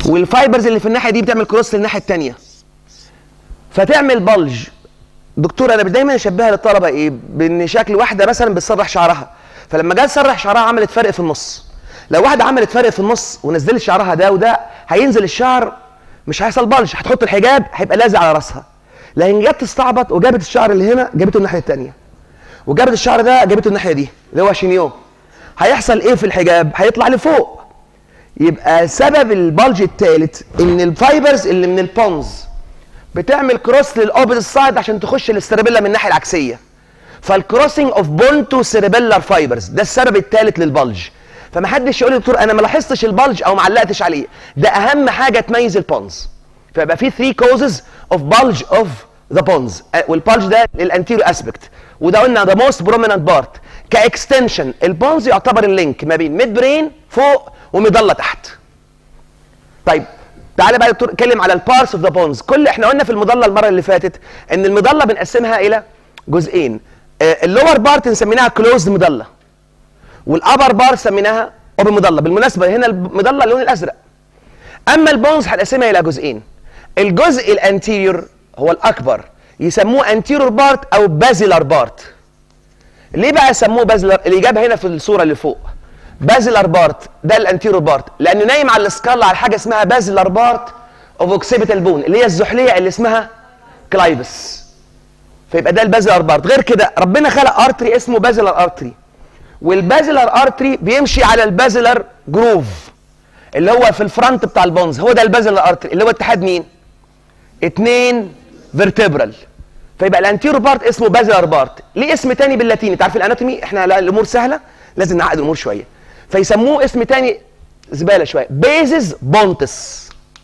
والفايبرز اللي في الناحيه دي بتعمل كروس للناحيه الثانيه فتعمل بلج دكتور انا دايما اشبهها للطلبه ايه بان شكل واحده مثلا بتسرح شعرها فلما جت تسرح شعرها عملت فرق في النص لو واحده عملت فرق في النص ونزلت شعرها ده وده هينزل الشعر مش هيحصل بلج هتحط الحجاب هيبقى لازق على راسها لكن جت تستعبط وجابت الشعر اللي هنا جابته الناحيه الثانيه وجابت الشعر ده جابته الناحيه دي اللي هو شينيو هيحصل ايه في الحجاب هيطلع لفوق يبقى سبب البلج الثالث ان الفايبرز اللي من البونز بتعمل كروس للاوبوزيت سايد عشان تخش للسيربيلا من الناحيه العكسيه فالكروسنج اوف بون تو سيربيلار فايبرز ده السبب الثالث للبلج فما حدش يقول لي دكتور انا ما لاحظتش البلج او ما علقتش عليه ده اهم حاجه تميز البونز فيبقى في 3 كوزز اوف بلج اوف ذا بونز والبلج ده للانتيريو اسبكت وده قلنا ذا موست بروميننت بارت كاكستنشن البونز يعتبر اللينك ما بين ميد برين فوق ومظله تحت طيب تعالى بقى يا دكتور اتكلم على البارس اوف ذا بونز كل احنا قلنا في المظله المره اللي فاتت ان المظله بنقسمها الى جزئين اللور بارت نسميناها كلوزد مظله والابر بار سميناها اوبن مظله بالمناسبه هنا المظله اللون الازرق اما البونز هنقسمها الى جزئين الجزء الانتيريور هو الاكبر يسموه انتيريور بارت او بازيلار بارت ليه بقى سموه بازيلار الاجابه هنا في الصوره اللي فوق بازيلار بارت ده الانتيريور بارت لانه نايم على السكال على حاجه اسمها بازيلار بارت اوف اوكسيبيتال بون اللي هي الزحليه اللي اسمها كلايبس فيبقى ده البازيلار بارت غير كده ربنا خلق ارتري اسمه بازيلار ارتري والبازيلار ارتري بيمشي على البازيلار جروف اللي هو في الفرونت بتاع البونز هو ده البازيلار ارتري اللي هو اتحاد مين اتنين فيرتبرال فيبقى الانتيرو بارت اسمه بازيلار بارت ليه اسم تاني باللاتيني تعرف الاناتومي احنا لا الامور سهله لازم نعقد الامور شويه فيسموه اسم تاني زباله شويه بيزز بونتس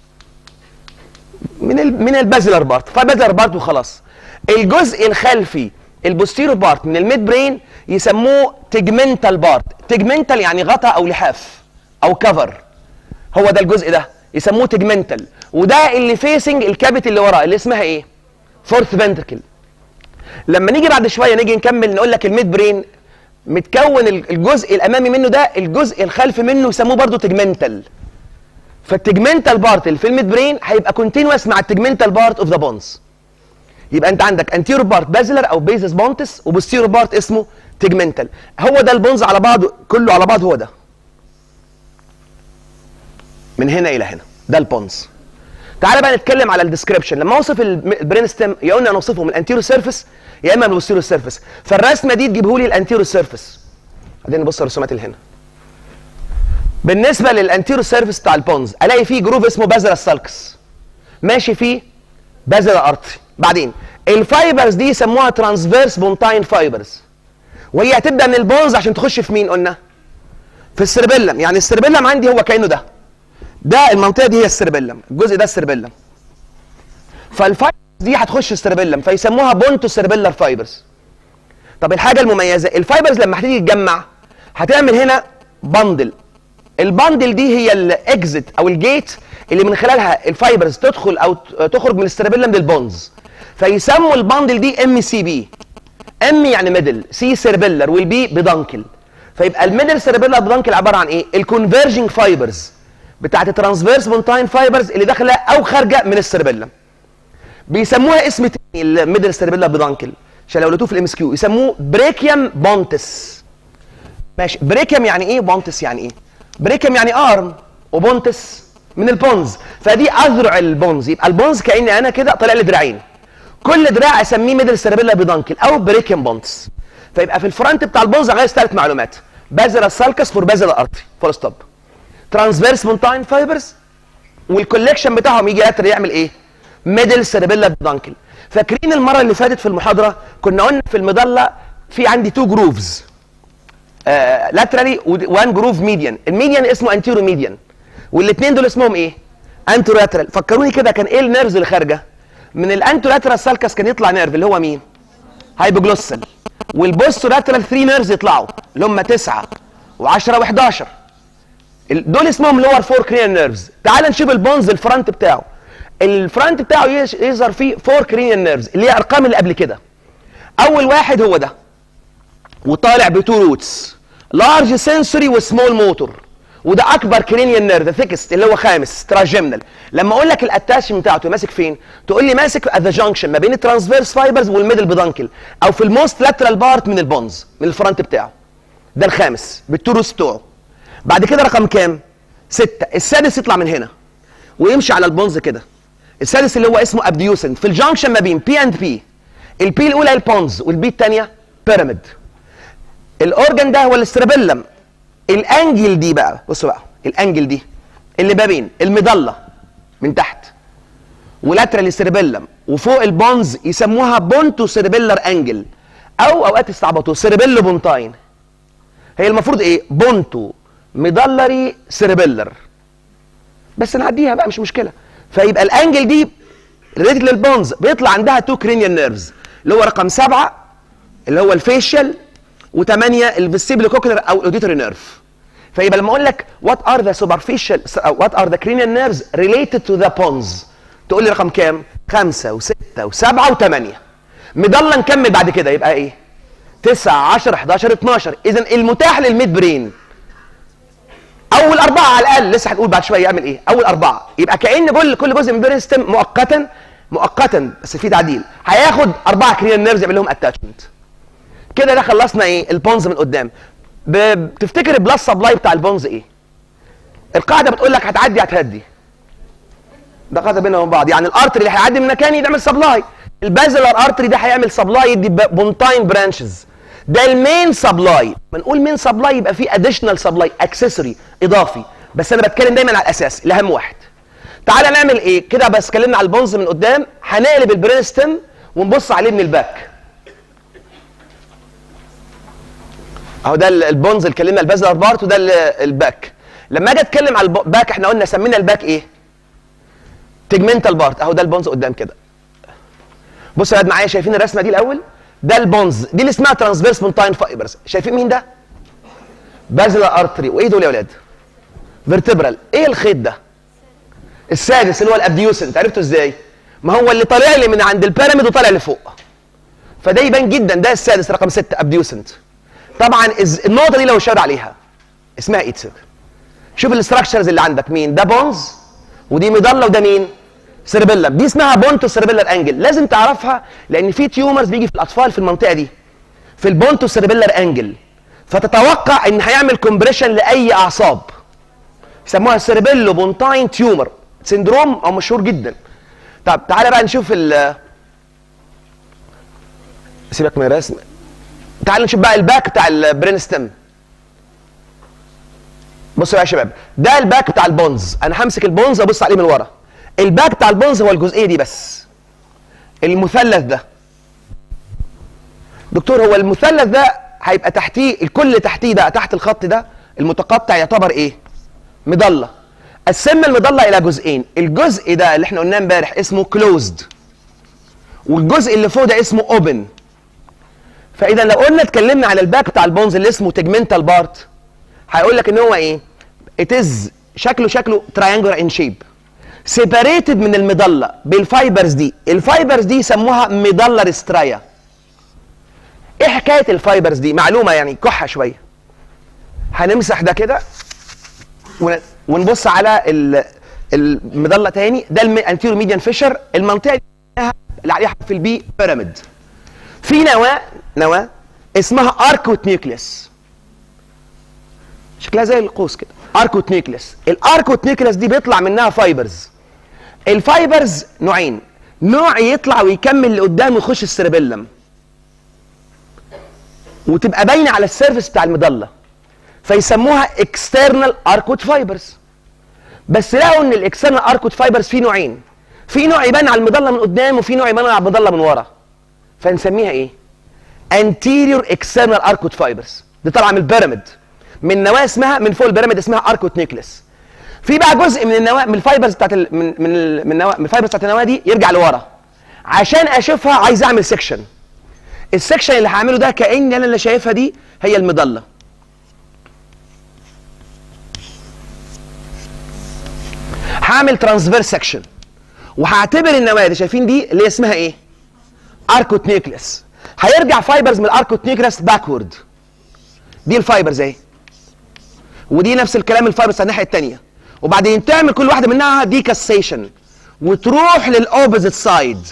من ال من البازيلار بارت فبازيلار بارت وخلاص الجزء الخلفي البوستيرو بارت من الميد برين يسموه تيجمنتال بارت تيجمنتال يعني غطا او لحاف او كفر هو ده الجزء ده يسموه تيجمنتال وده اللي فيسنج الكابيت اللي وراه اللي اسمها ايه فورث فنتركل لما نيجي بعد شويه نيجي نكمل نقول لك الميد برين متكون الجزء الامامي منه ده الجزء الخلفي منه يسموه برضه تيجمنتال فالتيجمنتال بارت اللي في الميد برين هيبقى كونتينوس مع التيجمنتال بارت اوف ذا بونز يبقى انت عندك انتيرو بارت بازلر او بيزس بونتس وبوستيرو بارت اسمه تيجمنتال هو ده البونز على بعضه كله على بعض هو ده من هنا الى هنا ده البونز تعالى بقى نتكلم على الديسكربشن لما اوصف البرين ستيم يا قلنا نوصفه من الانتيرو سيرفيس يا اما من البوستيرو سيرفيس فالرسمه دي تجيبه لي الانتيرو سيرفيس بعدين نبص الرسومات اللي هنا بالنسبه للانتيرو سيرفيس بتاع البونز الاقي فيه جروف اسمه بازل السالكس ماشي فيه بازل ارتري بعدين الفايبرز دي يسموها ترانسفيرس بونتاين فايبرز وهي هتبدا من البونز عشان تخش في مين قلنا في السيربيلم يعني السيربيلم عندي هو كانه ده ده المنطقه دي هي السيربيلم الجزء ده السيربيلم فالفايبرز دي هتخش السيربيلم فيسموها بونتو سيربيلر فايبرز طب الحاجه المميزه الفايبرز لما هتيجي تتجمع هتعمل هنا بندل البندل دي هي الاكزit او الجيت اللي من خلالها الفايبرز تدخل او تخرج من السيربيلم للبونز فيسموا البندل دي ام سي بي ام يعني ميدل سي سيربيلر والبي بدانكل فيبقى الميدل سيربيلر بدانكل عباره عن ايه الكونفرجنج فايبرز بتاعت الترانسفيرس بونتاين فايبرز اللي داخله او خارجه من السيربيلم بيسموها اسم تاني الميدل سيربيلر بدانكل عشان لو لقيتوه في الام اس كيو يسموه بريكيوم بونتس ماشي بريكيوم يعني ايه بونتس يعني ايه بريكيوم يعني ارم وبونتس من البونز فدي اذرع البونز يبقى البونز كاني انا كده طالع لي دراعين كل دراع اسميه ميدل سيربيلا بدانكل او بريكيوم بونتس فيبقى في الفرونت بتاع البونز غير ثلاث معلومات بازل السالكس فور بازل الارتري فول ستوب ترانسفيرس مونتاين فايبرز والكوليكشن بتاعهم يجي لاتر يعمل ايه ميدل سيربيلا بدانكل فاكرين المره اللي فاتت في المحاضره كنا قلنا في المظله في عندي تو جروفز لاترالي وان جروف ميديان الميديان اسمه انتيرو ميديان والاثنين دول اسمهم ايه انترو لاترال فكروني كده كان ايه النيرفز اللي خارجه من الانترو لاترال سالكس كان يطلع نيرف اللي هو مين هايبوجلوسال والبوستو لاترال 3 نيرفز يطلعوا اللي هم 9 و10 و11 دول اسمهم لور فور كرينيال نيرفز تعال نشوف البونز الفرونت بتاعه الفرونت بتاعه يظهر فيه فور كرينيال نيرفز اللي هي ارقام اللي قبل كده اول واحد هو ده وطالع بتو روتس لارج سنسوري وسمول موتور وده اكبر كرينيال نيرف ثيكست اللي هو خامس تراجيمنال لما اقول لك الاتاشمنت بتاعته ماسك فين تقول لي ماسك ات ذا جانكشن ما بين الترانسفيرس فايبرز والميدل بدانكل او في الموست لاترال بارت من البونز من الفرونت بتاعه ده الخامس بالتروس بتوعه بعد كده رقم كام ستة السادس يطلع من هنا ويمشي على البونز كده السادس اللي هو اسمه ابديوسنت في الجانكشن ما بين بي اند بي البي الاولى البونز والبي الثانيه بيراميد الاورجن ده هو الاسترابيلم الانجل دي بقى بصوا بقى الانجل دي اللي ما بين المضله من تحت ولاترال سيربيلم وفوق البونز يسموها بونتو سيربيلر انجل او اوقات يستعبطوا سيربيلو بونتاين هي المفروض ايه بونتو مضلري سيربيلر بس نعديها بقى مش مشكله فيبقى الانجل دي ريليتد للبونز بيطلع عندها تو كرينيال نيرفز اللي هو رقم سبعه اللي هو الفيشيال وثمانيه الفيستيبل كوكلر او الاوديتوري نيرف فيبقى لما اقول لك وات ار ذا سوبرفيشال وات ار ذا كرينيال نيرفز ريليتد تو ذا بونز تقول لي رقم كام؟ خمسه وسته وسبعه وثمانيه مضله نكمل بعد كده يبقى ايه؟ 9 10 11 12 اذا المتاح للميد برين اول اربعه على الاقل لسه هنقول بعد شويه يعمل ايه اول اربعه يبقى كان كل كل جزء من البرين سيستم مؤقتا مؤقتا بس في تعديل هياخد اربعه كرينيال نيرفز يعمل لهم اتاتشمنت كده ده خلصنا ايه البونز من قدام بتفتكر البلس سبلاي بتاع البونز ايه القاعده بتقول لك هتعدي هتهدي ده قاعده بينهم وبين بعض يعني الارتري اللي هيعدي من مكان يعمل سبلاي البازلر ارتري ده هيعمل سبلاي يدي بونتاين برانشز ده المين سبلاي ما نقول مين سبلاي يبقى في اديشنال سبلاي اكسسوري اضافي بس انا بتكلم دايما على الاساس الاهم واحد تعالى نعمل ايه كده بس اتكلمنا على البونز من قدام هنقلب البرين ستيم ونبص عليه من الباك اهو ده البونز اللي اتكلمنا البازلر بارت وده الباك لما اجي اتكلم على الباك احنا قلنا سمينا الباك ايه تجمنتال بارت اهو ده البونز قدام كده بصوا يا ولاد معايا شايفين الرسمه دي الاول ده البونز دي اللي اسمها ترانسفيرس مونتاين فايبرز شايفين مين ده بازلر ارتري وايه دول يا ولاد فيرتبرال ايه الخيط ده السادس اللي هو الابديوسنت عرفتوا ازاي ما هو اللي طالع لي من عند البيراميد وطالع لفوق فده يبان جدا ده السادس رقم 6 ابديوسنت طبعا النقطه دي لو شاور عليها اسمها ايه شوف الاستراكشرز اللي عندك مين ده بونز ودي مضله وده مين سيربيلم دي اسمها بونتو سيربيلر انجل لازم تعرفها لان في تيومرز بيجي في الاطفال في المنطقه دي في البونتو سيربيلر انجل فتتوقع ان هيعمل كومبريشن لاي اعصاب يسموها سيربيلو بونتاين تيومر سندروم او مشهور جدا طب تعالى بقى نشوف ال سيبك من الرسم تعالى نشوف بقى الباك بتاع البرين ستيم بصوا يا شباب ده الباك بتاع البونز انا همسك البونز وابص عليه من ورا الباك بتاع البونز هو الجزئيه دي بس المثلث ده دكتور هو المثلث ده هيبقى تحتيه الكل اللي تحتيه ده تحت الخط ده المتقطع يعتبر ايه مضله قسمنا المضله الى جزئين الجزء ده اللي احنا قلناه امبارح اسمه كلوزد والجزء اللي فوق ده اسمه اوبن فاذا لو قلنا اتكلمنا على الباك بتاع البونز اللي اسمه تجمنتال بارت هيقول لك ان هو ايه اتز شكله شكله تراينجولار ان شيب سيباريتد من المضله بالفايبرز دي الفايبرز دي يسموها مضلر سترايا ايه حكايه الفايبرز دي معلومه يعني كحه شويه هنمسح ده كده ونبص على المضله تاني ده الانتيرو ميديان فيشر المنطقه دي اللي عليها في البي بيراميد في نواه نواه اسمها اركوت نيوكليس شكلها زي القوس كده اركوت نيوكليس الاركوت نيوكليس دي بيطلع منها فايبرز الفايبرز نوعين نوع يطلع ويكمل لقدام ويخش السيربيلم وتبقى باينه على السيرفس بتاع المضله فيسموها اكسترنال اركوت فايبرز بس لقوا ان الاكسترنال اركوت فايبرز فيه نوعين في نوع يبان على المضله من قدام وفي نوع يبان على المضله من ورا فنسميها ايه anterior external arcuate fibers دي طالعه من البيراميد من نواه اسمها من فوق البيراميد اسمها اركوت نيكلس في بقى جزء من النواه من الفايبرز بتاعت ال من من ال من, النواة من الفايبرز بتاعت النواه دي يرجع لورا عشان اشوفها عايز اعمل سيكشن السكشن اللي هعمله ده كان انا اللي شايفها دي هي المضله هعمل ترانسفيرس سكشن وهعتبر النواه دي شايفين دي اللي هي اسمها ايه اركوت نيكلس هيرجع فايبرز من الاركوت نيكلس باكورد دي الفايبرز اهي ودي نفس الكلام الفايبرز على الناحيه الثانيه وبعدين تعمل كل واحده منها ديكاسيشن وتروح للاوبوزيت سايد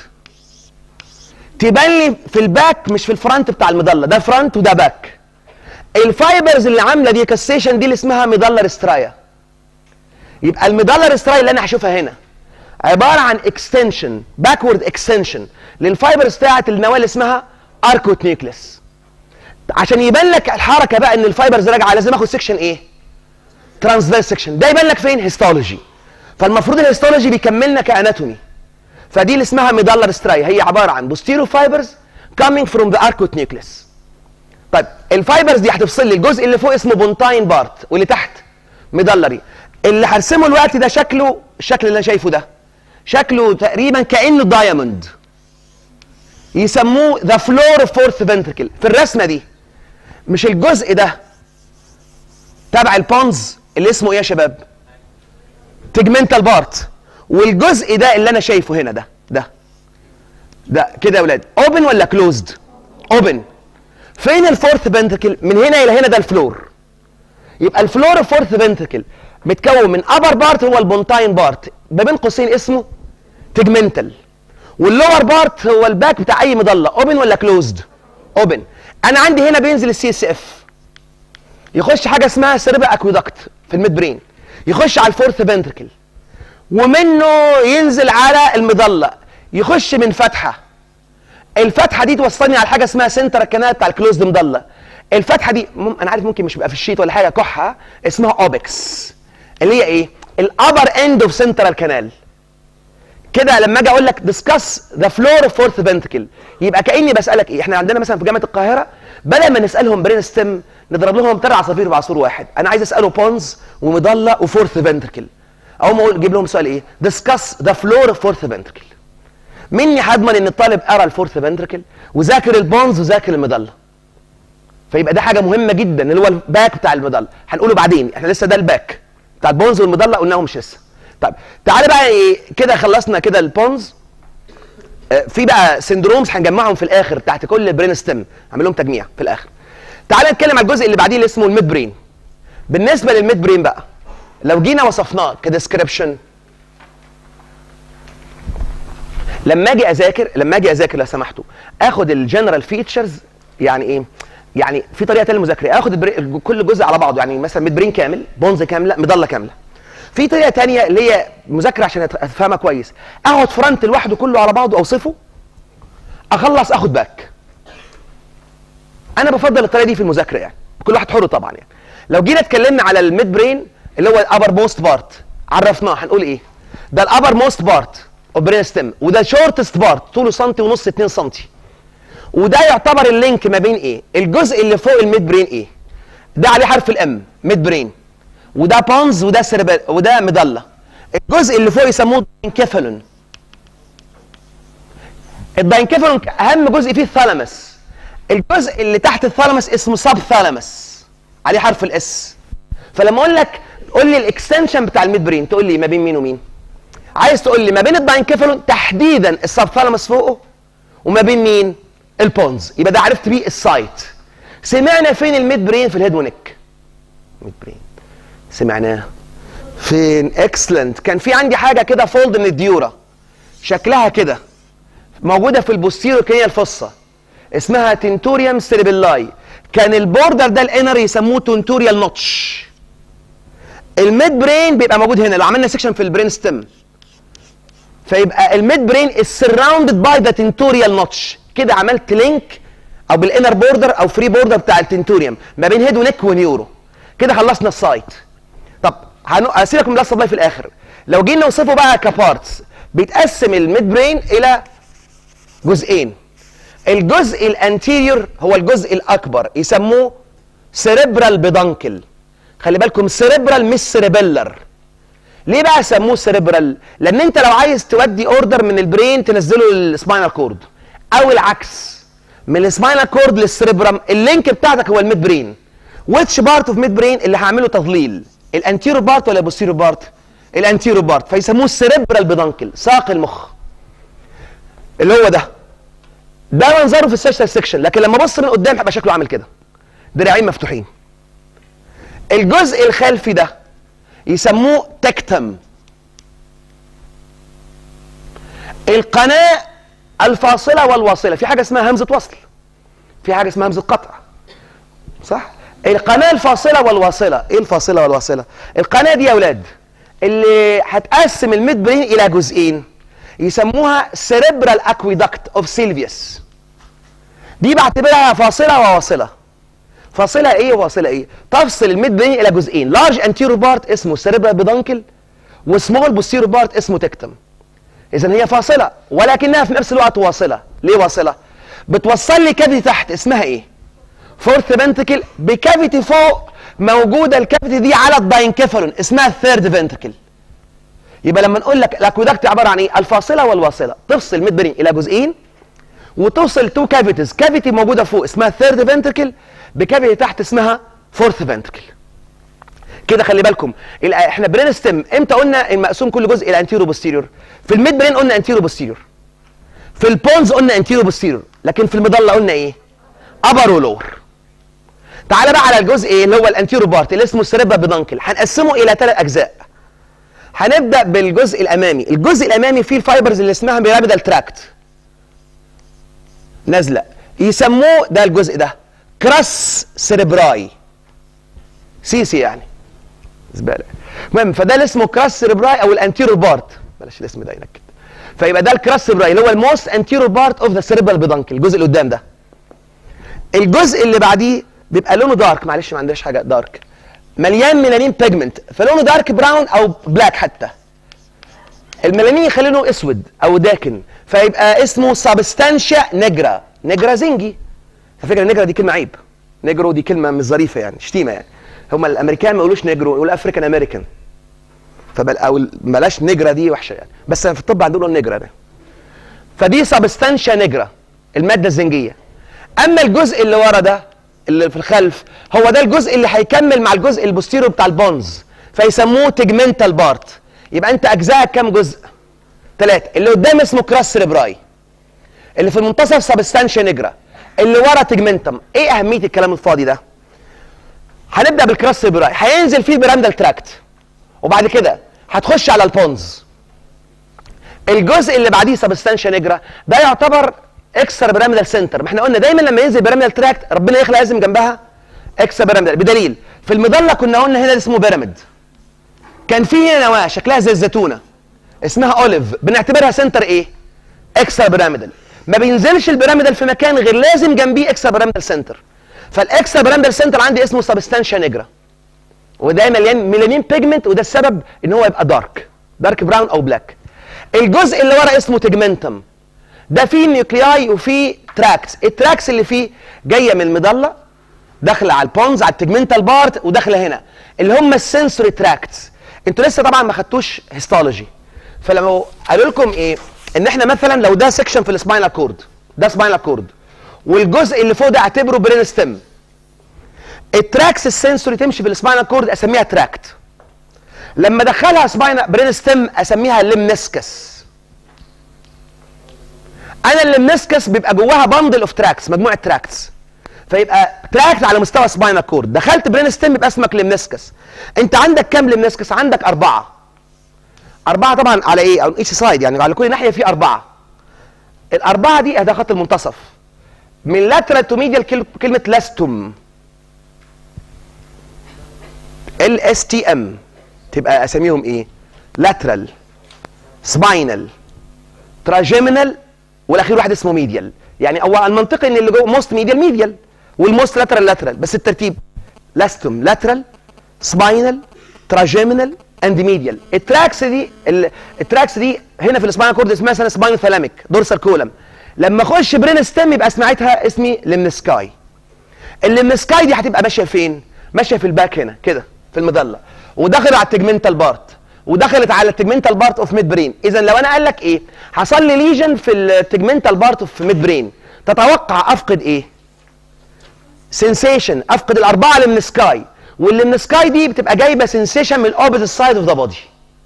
تبان لي في الباك مش في الفرونت بتاع المظله ده فرونت وده باك الفايبرز اللي عامله ديكاسيشن دي اللي اسمها ميدالر سترايا يبقى الميدالر سترايا اللي انا هشوفها هنا عباره عن اكستنشن باكورد اكستنشن للفايبرز بتاعت النواه اللي اسمها اركوت نيوكليس عشان يبان لك الحركه بقى ان الفايبرز راجعه لازم اخد سيكشن ايه ترانسفيرس سيكشن ده يبان لك فين هيستولوجي فالمفروض الهيستولوجي بيكملنا كاناتومي فدي اللي اسمها ميدالر ستراي هي عباره عن بوستيرو فايبرز coming from the arcuate nucleus طيب الفايبرز دي هتفصل لي الجزء اللي فوق اسمه بونتاين بارت واللي تحت ميدلري اللي هرسمه الوقت ده شكله الشكل اللي انا شايفه ده شكله تقريبا كانه دايموند يسموه ذا فلور اوف فورث فنتركل في الرسمه دي مش الجزء ده تبع البونز اللي اسمه ايه يا شباب تجمنتال بارت والجزء ده اللي انا شايفه هنا ده ده ده كده يا ولاد اوبن ولا كلوزد اوبن فين الفورث فنتركل من هنا الى هنا ده الفلور يبقى الفلور فورث فنتركل متكون من ابر بارت هو البونتاين بارت ما بين قوسين اسمه تجمنتال واللور بارت هو الباك بتاع اي مظله اوبن ولا كلوزد اوبن انا عندي هنا بينزل السي اس اف يخش حاجه اسمها سيربا اكويدكت في الميد برين يخش على الفورث فنتركل ومنه ينزل على المظله يخش من فتحه الفتحه دي توصلني على حاجه اسمها سنتر كانال بتاع الكلوزد مظله الفتحه دي مم... انا عارف ممكن مش يبقى في الشيت ولا حاجه كحه اسمها اوبكس اللي هي ايه الابر اند اوف سنترال كانال كده لما اجي اقول لك ديسكاس ذا فلور اوف فورث فنتركل يبقى كاني بسالك ايه احنا عندنا مثلا في جامعه القاهره بدل ما نسالهم برين ستيم نضرب لهم ثلاث عصافير بعصفور واحد انا عايز اساله بونز ومضله وفورث فنتركل اول ما اقول اجيب لهم سؤال ايه ديسكاس ذا فلور اوف فورث فنتركل مني هضمن ان الطالب قرا الفورث فنتركل وذاكر البونز وذاكر المضله فيبقى ده حاجه مهمه جدا اللي هو الباك بتاع المضله هنقوله بعدين احنا لسه ده الباك بتاع البونز والمضله قلناهم مش لسه طيب تعالى بقى ايه كده خلصنا كده البونز آه في بقى سندرومز هنجمعهم في الاخر تحت كل برين ستيم هعمل لهم تجميع في الاخر تعالى نتكلم على الجزء اللي بعديه اللي اسمه الميد برين بالنسبه للميد برين بقى لو جينا وصفناه كديسكريبشن لما اجي اذاكر لما اجي اذاكر لو سمحتوا اخد الجنرال فيتشرز يعني ايه يعني في طريقه تانية للمذاكره اخد البري... كل جزء على بعضه يعني مثلا ميد برين كامل بونز كامله مضله كامله في طريقه تانية اللي هي مذاكره عشان افهمها كويس اقعد فرونت لوحده كله على بعضه اوصفه اخلص اخد باك انا بفضل الطريقه دي في المذاكره يعني كل واحد حر طبعا يعني لو جينا اتكلمنا على الميد برين اللي هو الابر موست بارت عرفناه هنقول ايه ده الابر موست بارت اوف برين ستيم وده شورتست بارت طوله سنتي ونص 2 سنتي وده يعتبر اللينك ما بين ايه الجزء اللي فوق الميد برين ايه ده عليه حرف الام ميد برين وده بونز وده سيربل وده مضله الجزء اللي فوق يسموه داينكيفالون الداينكيفالون اهم جزء فيه الثالاموس الجزء اللي تحت الثالاموس اسمه سب ثالاموس عليه حرف الاس فلما اقول لك قول لي الاكستنشن بتاع الميد برين تقول لي ما بين مين ومين عايز تقول لي ما بين الداينكيفالون تحديدا السب ثالاموس فوقه وما بين مين البونز يبقى ده عرفت بيه السايت سمعنا فين الميد برين في الهيد ونك ميد برين سمعناه فين اكسلنت كان في عندي حاجه كده فولد من الديورا شكلها كده موجوده في البوستيرو كينيا الفصه اسمها تنتوريوم سيربيلاي كان البوردر ده الانر يسموه تنتوريال نوتش الميد برين بيبقى موجود هنا لو عملنا سيكشن في البرين ستيم فيبقى الميد برين is surrounded by the tentorial notch كده عملت لينك او بالانر بوردر او فري بوردر بتاع التنتوريوم ما بين هيد ونك ونيورو كده خلصنا السايت طب هسيبك من السبلاي في الاخر لو جينا نوصفه بقى كبارتس بيتقسم الميد برين الى جزئين الجزء الانتيريور هو الجزء الاكبر يسموه سيريبرال بيدانكل خلي بالكم سيريبرال مش سيريبيلر ليه بقى سموه سيريبرال لان انت لو عايز تودي اوردر من البرين تنزله للسباينال كورد او العكس من السباينال كورد للسيريبرام اللينك بتاعتك هو الميد برين ويتش بارت اوف ميد برين اللي هعمله تضليل الانتيرو بارت ولا البوستيرو بارت الانتيرو بارت فيسموه السيريبرال بيدانكل ساق المخ اللي هو ده ده منظره في السيشتال سيكشن لكن لما ابص من قدام هيبقى شكله عامل كده دراعين مفتوحين الجزء الخلفي ده يسموه تكتم القناه الفاصله والواصله في حاجه اسمها همزه وصل في حاجه اسمها همزه قطع صح القناه الفاصله والواصله ايه الفاصله والواصله القناه دي يا اولاد اللي هتقسم الميد برين الى جزئين يسموها سيريبرال اكويدكت اوف سيلفيوس دي بعتبرها فاصله وواصله فاصله ايه وواصله ايه تفصل الميد برين الى جزئين لارج انتيرو بارت اسمه سيريبرال بيدانكل وسمول بوستيرو بارت اسمه تكتم اذا هي فاصله ولكنها في نفس الوقت واصله ليه واصله بتوصل لي كافيتي تحت اسمها ايه فورث فنتكل بكافيتي فوق موجوده الكافيتي دي على الداينكيفالون اسمها الثيرد فنتكل يبقى لما نقول لك الاكويدكت عباره عن ايه الفاصله والواصله تفصل ميد برين الى جزئين وتوصل تو كافيتيز كافيتي موجوده فوق اسمها ثيرد فنتكل بكافيتي تحت اسمها فورث فنتكل كده خلي بالكم ال- احنا برين ستيم امتى قلنا المقسوم كل جزء الى انتيرو بوستيريور في الميد برين قلنا انتيرو بوستيريور في البونز قلنا انتيرو بوستيريور لكن في المظله قلنا ايه ابر ولور تعالى بقى على الجزء ايه اللي هو الانتيرو بارت اللي اسمه السريبا بدانكل هنقسمه الى ثلاث اجزاء هنبدا بالجزء الامامي الجزء الامامي فيه الفايبرز اللي اسمها بيراميدال تراكت نازله يسموه ده الجزء ده كراس سيريبراي سي سي يعني زباله المهم فده اللي اسمه كراس سيريبراي او الانتيرو بارت بلاش الاسم ده ينكد فيبقى ده الكراس سيريبراي اللي هو الموست انتيرو بارت اوف ذا سيريبرال بدانكل الجزء اللي قدام ده الجزء اللي بعديه بيبقى لونه دارك معلش ما عندناش حاجه دارك مليان ميلانين بيجمنت فلونه دارك براون او بلاك حتى الميلانين يخلي لونه اسود او داكن فيبقى اسمه سابستانشا نجرا نجرا زنجي على فكره نجرا دي كلمه عيب نجرو دي كلمه مش ظريفه يعني شتيمه يعني هم الامريكان ما يقولوش نجرو يقولوا افريكان امريكان فبل او بلاش نجرا دي وحشه يعني بس في الطب عندهم النجرا ده فدي سابستانشا نجرا الماده الزنجيه اما الجزء اللي ورا ده اللي في الخلف هو ده الجزء اللي هيكمل مع الجزء البوستيريو بتاع البونز فيسموه تجمنتال بارت يبقى انت اجزائك كام جزء ثلاثه اللي قدام اسمه كراس سيريبراي اللي في المنتصف سبستانشا نجرا اللي ورا تجمنتم ايه اهميه الكلام الفاضي ده هنبدا بالكراس سيريبراي هينزل فيه البيراميدال تراكت وبعد كده هتخش على البونز الجزء اللي بعديه سبستانشا نجرا ده يعتبر اكسترا بيراميدال سنتر ما احنا قلنا دايما لما ينزل بيراميدال تراكت ربنا يخلق لازم جنبها اكسترا بيراميدال بدليل في المظله كنا قلنا هنا اسمه بيراميد كان في هنا نواه شكلها زي الزيتونه اسمها اوليف بنعتبرها سنتر ايه اكسترا بيراميدال ما بينزلش البيراميدال في مكان غير لازم جنبيه اكسترا بيراميدال سنتر فالاكسترا بيراميدال سنتر عندي اسمه سبستانشا نجرا وده مليان ميلانين بيجمنت وده السبب ان هو يبقى دارك دارك براون او بلاك الجزء اللي ورا اسمه تجمنتم ده فيه نيوكلياي وفيه تراكس التراكس اللي فيه جايه من المظله داخله على البونز على التجمنتال بارت وداخله هنا اللي هم السنسوري تراكتس انتوا لسه طبعا ما خدتوش هيستولوجي فلما قالوا لكم ايه ان احنا مثلا لو ده سيكشن في السباينال كورد ده سباينال كورد والجزء اللي فوق ده اعتبره برين ستيم التراكس السنسوري تمشي في السباينال كورد اسميها تراكت لما ادخلها سباينال برين ستيم اسميها لمنسكس انا اللمنسكس بيبقى جواها بندل اوف تراكس مجموعه تراكتس فيبقى تراكت على مستوى سباينال كورد دخلت برين ستيم يبقى اسمك لمنسكس انت عندك كام لمنسكس عندك اربعه اربعه طبعا على ايه او ايتش سايد يعني على كل ناحيه في اربعه الاربعه دي ده خط المنتصف من لاترال تو ميديال كلمه لاستوم ال اس تي ام تبقى اساميهم ايه لاترال سباينال تراجيمينال والاخير واحد اسمه ميديال يعني هو المنطقي ان اللي جوه موست ميديال ميديال والموست لاترال لاترال بس الترتيب لاستوم لاترال سباينال تراجيمينال اند ميديال التراكس دي ال- التراكس دي هنا في السباينال كورد اسمها مثلا سباينال ثالاميك دورسال كولم لما اخش برين ستيم يبقى سمعتها اسمي لمنسكاي اللمنسكاي دي هتبقى ماشيه فين ماشيه في الباك هنا كده في المظله ودخلت على التجمنتال بارت ودخلت على التجمنتال بارت اوف ميد برين اذا لو انا قال لك ايه حصل لي ليجن في التجمنتال بارت اوف ميد برين تتوقع افقد ايه سنسيشن افقد الاربعه اللي من السكاي واللي من السكاي دي بتبقى جايبه سنسيشن من الاوبوزيت سايد اوف ذا بودي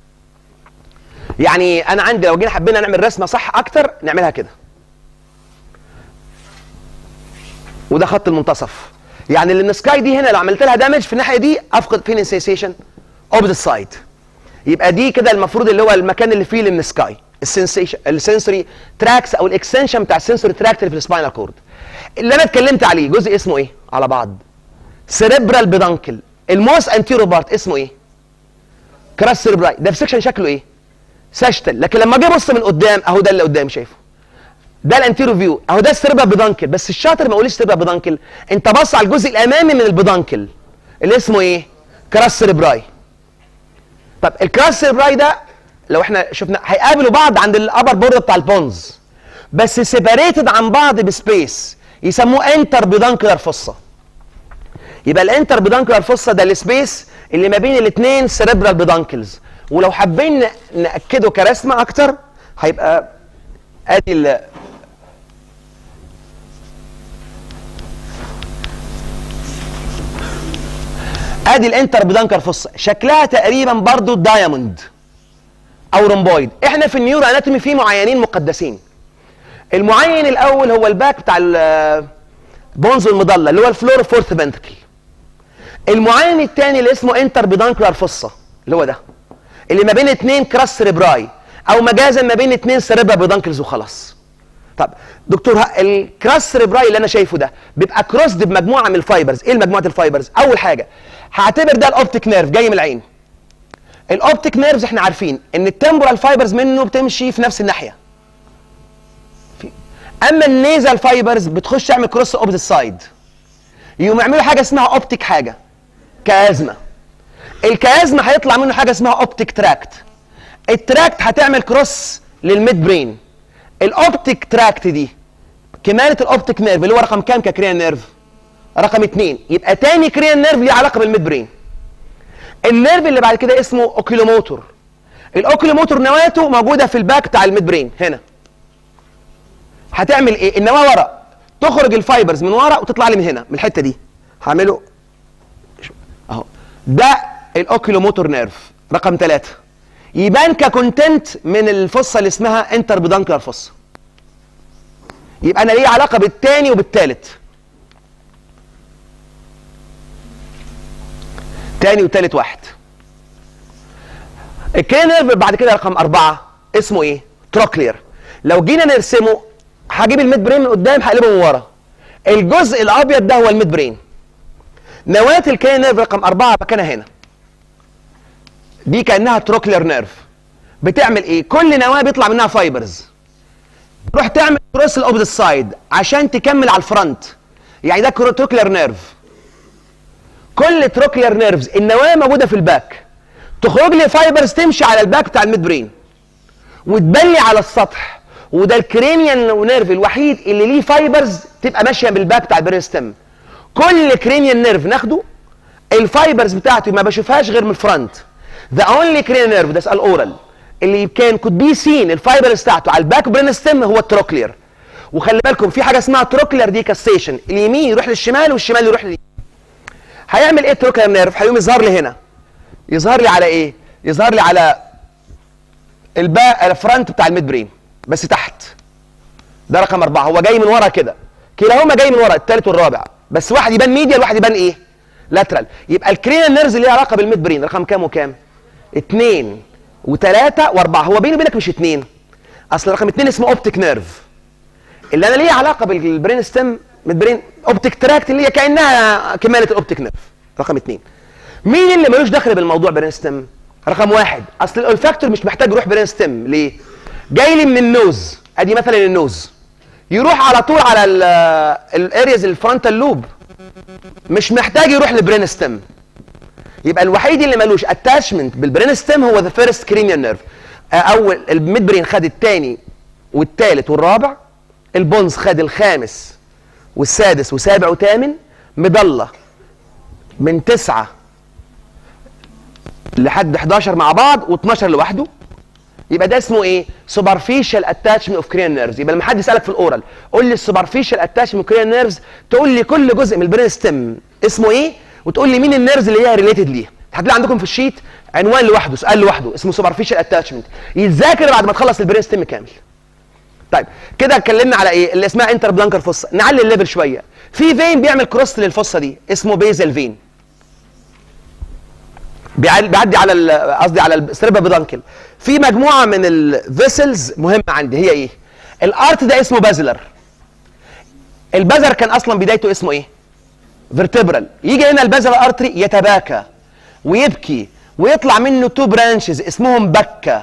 يعني انا عندي لو جينا حبينا نعمل رسمه صح اكتر نعملها كده وده خط المنتصف يعني السكاي دي هنا لو عملت لها دامج في الناحيه دي افقد فين السنسيشن اوبزيت سايد يبقى دي كده المفروض اللي هو المكان اللي فيه السكاي السنسيشن السنسوري تراكس او الاكستنشن بتاع السنسوري تراكت اللي في السباينال كورد اللي انا اتكلمت عليه جزء اسمه ايه على بعض سيريبرال بيدانكل الموس انتيرو بارت اسمه ايه كراس سيربراي ده في سكشن شكله ايه ساشتل لكن لما اجي ابص من قدام اهو ده اللي قدام شايفه ده الانتيرو فيو اهو ده السيربرال بيدانكل بس الشاطر ما يقوليش سيربرال بيدانكل انت بص على الجزء الامامي من البيدانكل اللي اسمه ايه كراس سيربراي طب الكراس سيربراي ده لو احنا شفنا هيقابلوا بعض عند الابر بورد بتاع البونز بس سيباريتد عن بعض بسبيس يسموه انتر بيدانكلر فصه يبقى الانتر بيدانكلر فصه ده السبيس اللي ما بين الاثنين سيريبرال بيدانكلز ولو حابين ناكده كرسمه اكتر هيبقى ادي ال ادي الانتر بيدانكلر فصه شكلها تقريبا برضو دايموند او رومبويد احنا في النيورو اناتومي في معينين مقدسين المعين الاول هو الباك بتاع البونز المضله اللي هو الفلور فورث فنتكل المعين الثاني اللي اسمه انتر بيدانكلر فصه اللي هو ده اللي ما بين اثنين كراس سيربراي او مجازا ما بين اثنين سيربرا بيدانكلز وخلاص طب دكتور الكراس سيربراي اللي انا شايفه ده بيبقى كروسد بمجموعه من الفايبرز ايه مجموعه الفايبرز اول حاجه هعتبر ده الاوبتيك نيرف جاي من العين الاوبتيك نيرفز احنا عارفين ان التمبورال فايبرز منه بتمشي في نفس الناحيه في. اما النيزال فايبرز بتخش تعمل كروس اوبزيت سايد يقوم يعملوا حاجه اسمها اوبتيك حاجه كازمه الكازمه هيطلع منه حاجه اسمها اوبتيك تراكت التراكت هتعمل كروس للميد برين الاوبتيك تراكت دي كماله الاوبتيك نيرف اللي هو رقم كام ككريان نيرف رقم اثنين يبقى تاني كريان نيرف ليه علاقه بالميد برين النيرف اللي بعد كده اسمه اوكيلوموتور الاوكيلوموتور نواته موجوده في الباك بتاع الميد برين هنا هتعمل ايه النواه ورا تخرج الفايبرز من ورا وتطلع لي من هنا من الحته دي هعمله اهو ده الاوكيلوموتور نيرف رقم ثلاثة يبان ككونتنت من الفصه اللي اسمها انتر بيدانكلر فصه يبقى انا ليه علاقه بالثاني وبالثالث تاني وتالت واحد الكلين نيرف بعد كده رقم أربعة اسمه إيه؟ تروكلير لو جينا نرسمه هجيب الميد برين من قدام هقلبه من ورا الجزء الأبيض ده هو الميد برين نواة الكلين نيرف رقم أربعة مكانها هنا دي كأنها تروكلير نيرف بتعمل إيه؟ كل نواة بيطلع منها فايبرز تروح تعمل كروس الأوبزيت سايد عشان تكمل على الفرونت يعني ده تروكلير نيرف كل تروكلير نيرفز النواه موجوده في الباك تخرج لي فايبرز تمشي على الباك بتاع الميد برين وتبلي على السطح وده الكرينيان نيرف الوحيد اللي ليه فايبرز تبقى ماشيه بالباك بتاع البرين ستيم كل كرينيان نيرف ناخده الفايبرز بتاعته ما بشوفهاش غير من الفرونت ذا اونلي كرينيان نيرف ده الاورال اللي كان كود بي سين الفايبرز بتاعته على الباك برين ستيم هو التروكلير وخلي بالكم في حاجه اسمها تروكلير ديكاستيشن اليمين يروح للشمال والشمال يروح لليمين هيعمل ايه التروكلير نيرف هيقوم يظهر لي هنا يظهر لي على ايه يظهر لي على الباء الفرونت بتاع الميد برين بس تحت ده رقم أربعة هو جاي من ورا كده كلاهما جاي من ورا الثالث والرابع بس واحد يبان ميديال واحد يبان ايه لاترال يبقى الكرينال نيرز اللي ليها علاقه بالميد برين رقم كام وكام اثنين وثلاثة واربعة هو بيني وبينك مش اثنين اصل رقم اثنين اسمه اوبتيك نيرف اللي انا ليه علاقه بالبرين ستيم ميد برين اوبتيك تراكت اللي هي كانها كماله الاوبتيك نيرف رقم اثنين مين اللي ملوش دخل بالموضوع برين ستيم رقم واحد اصل الاولفاكتور مش محتاج يروح برين ستيم ليه جاي لي من النوز ادي مثلا النوز يروح على طول على الارياز الفرونتال لوب مش محتاج يروح للبرين ستيم يبقى الوحيد اللي ملوش اتاشمنت بالبرين ستيم هو ذا فيرست كرينيال نيرف اول الميد برين خد الثاني والثالث والرابع البونز خد الخامس والسادس وسابع وثامن مضله من تسعه لحد 11 مع بعض و12 لوحده يبقى ده اسمه ايه؟ سوبرفيشال اتاتشمنت اوف كريان نيرفز يبقى لما حد يسالك في الاورال قول لي السوبرفيشال اتاتشمنت اوف كريان نيرفز تقول لي كل جزء من البرين ستيم اسمه ايه؟ وتقول لي مين النيرفز اللي هي ريليتد ليه هتلاقي عندكم في الشيت عنوان لوحده سؤال لوحده اسمه سوبرفيشال اتاتشمنت يتذاكر بعد ما تخلص البرين ستيم كامل طيب كده اتكلمنا على ايه اللي اسمها انتر بلانكر فوسا نعلي الليفل شويه في فين بيعمل كروس للفوسا دي اسمه بيزل فين بيعل- بيعدي على ال- قصدي على السريبا بدانكل في مجموعه من الفيسلز مهمه عندي هي ايه الارت ده اسمه بازلر البازر كان اصلا بدايته اسمه ايه فيرتبرال يجي هنا البازل ارتري يتباكى ويبكي ويطلع منه تو برانشز اسمهم بكه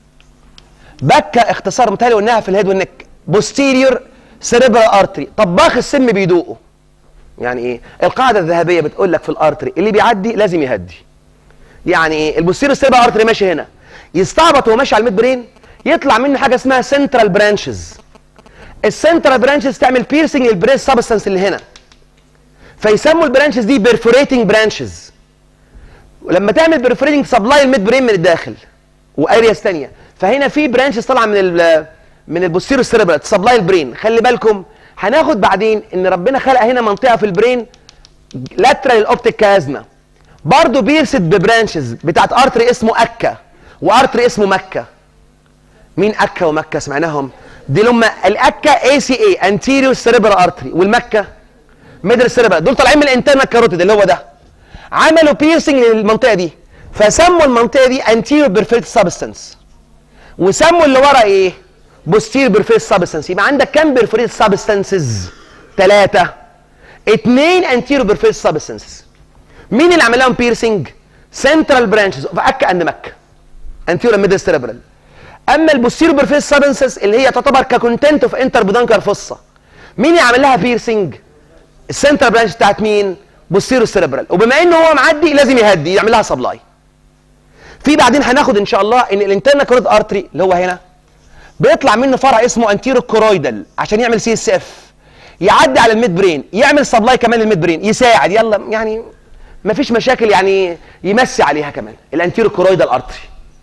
بكه اختصار متهيألي قلناها في الهيد والنك بوستيريور سيريبرال ارتري طباخ السم بيدوقه يعني ايه القاعده الذهبيه بتقول لك في الارتري اللي بيعدي لازم يهدي يعني ايه البوستيريور سيريبرال ارتري ماشي هنا يستعبط وهو ماشي على الميد برين يطلع منه حاجه اسمها سنترال برانشز السنترال برانشز تعمل بيرسنج للبرين سبستانس اللي هنا فيسموا البرانشز دي بيرفوريتنج برانشز ولما تعمل بيرفوريتنج سبلاي الميد برين من الداخل وارياس ثانيه فهنا في برانشز طالعه من ال من البوستيرو سيريبرال تسبلاي البرين خلي بالكم هناخد بعدين ان ربنا خلق هنا منطقه في البرين لاترال الاوبتيك كازما برضه بيرسد ببرانشز بتاعت ارتري اسمه اكا وارتري اسمه مكه مين اكا ومكه سمعناهم دي لما الاكا اي سي اي انتيريو سيريبرال ارتري والمكه ميدل سيريبرال دول طالعين من الانترنال كاروتيد اللي هو ده عملوا بيرسنج للمنطقه دي فسموا المنطقه دي انتيريو بيرفيرت سبستانس وسموا اللي ورا ايه بوستير بيرفيرت سبستانس يبقى عندك كام بيرفيرت سبستانسز ثلاثه اثنين انتيريو بيرفيرت سبستانسز مين اللي عمل لهم بيرسنج سنترال برانشز اوف اكا اند مكه انتيريو ميدل سيريبرال اما البوستيرو بيرفيرت سبستانسز اللي هي تعتبر ككونتنت اوف انتر بدانكر فصه مين اللي عمل لها بيرسنج السنترال برانش بتاعت مين بوستيرو سيريبرال وبما انه هو معدي لازم يهدي يعمل لها سبلاي في بعدين هناخد ان شاء الله ان الانترنال كورد ارتري اللي هو هنا بيطلع منه فرع اسمه انتيرو كورويدال عشان يعمل سي اس اف يعدي على الميد برين يعمل سبلاي كمان للميد برين يساعد يلا يعني ما فيش مشاكل يعني يمسي عليها كمان الانتيرو كورويدال ارتري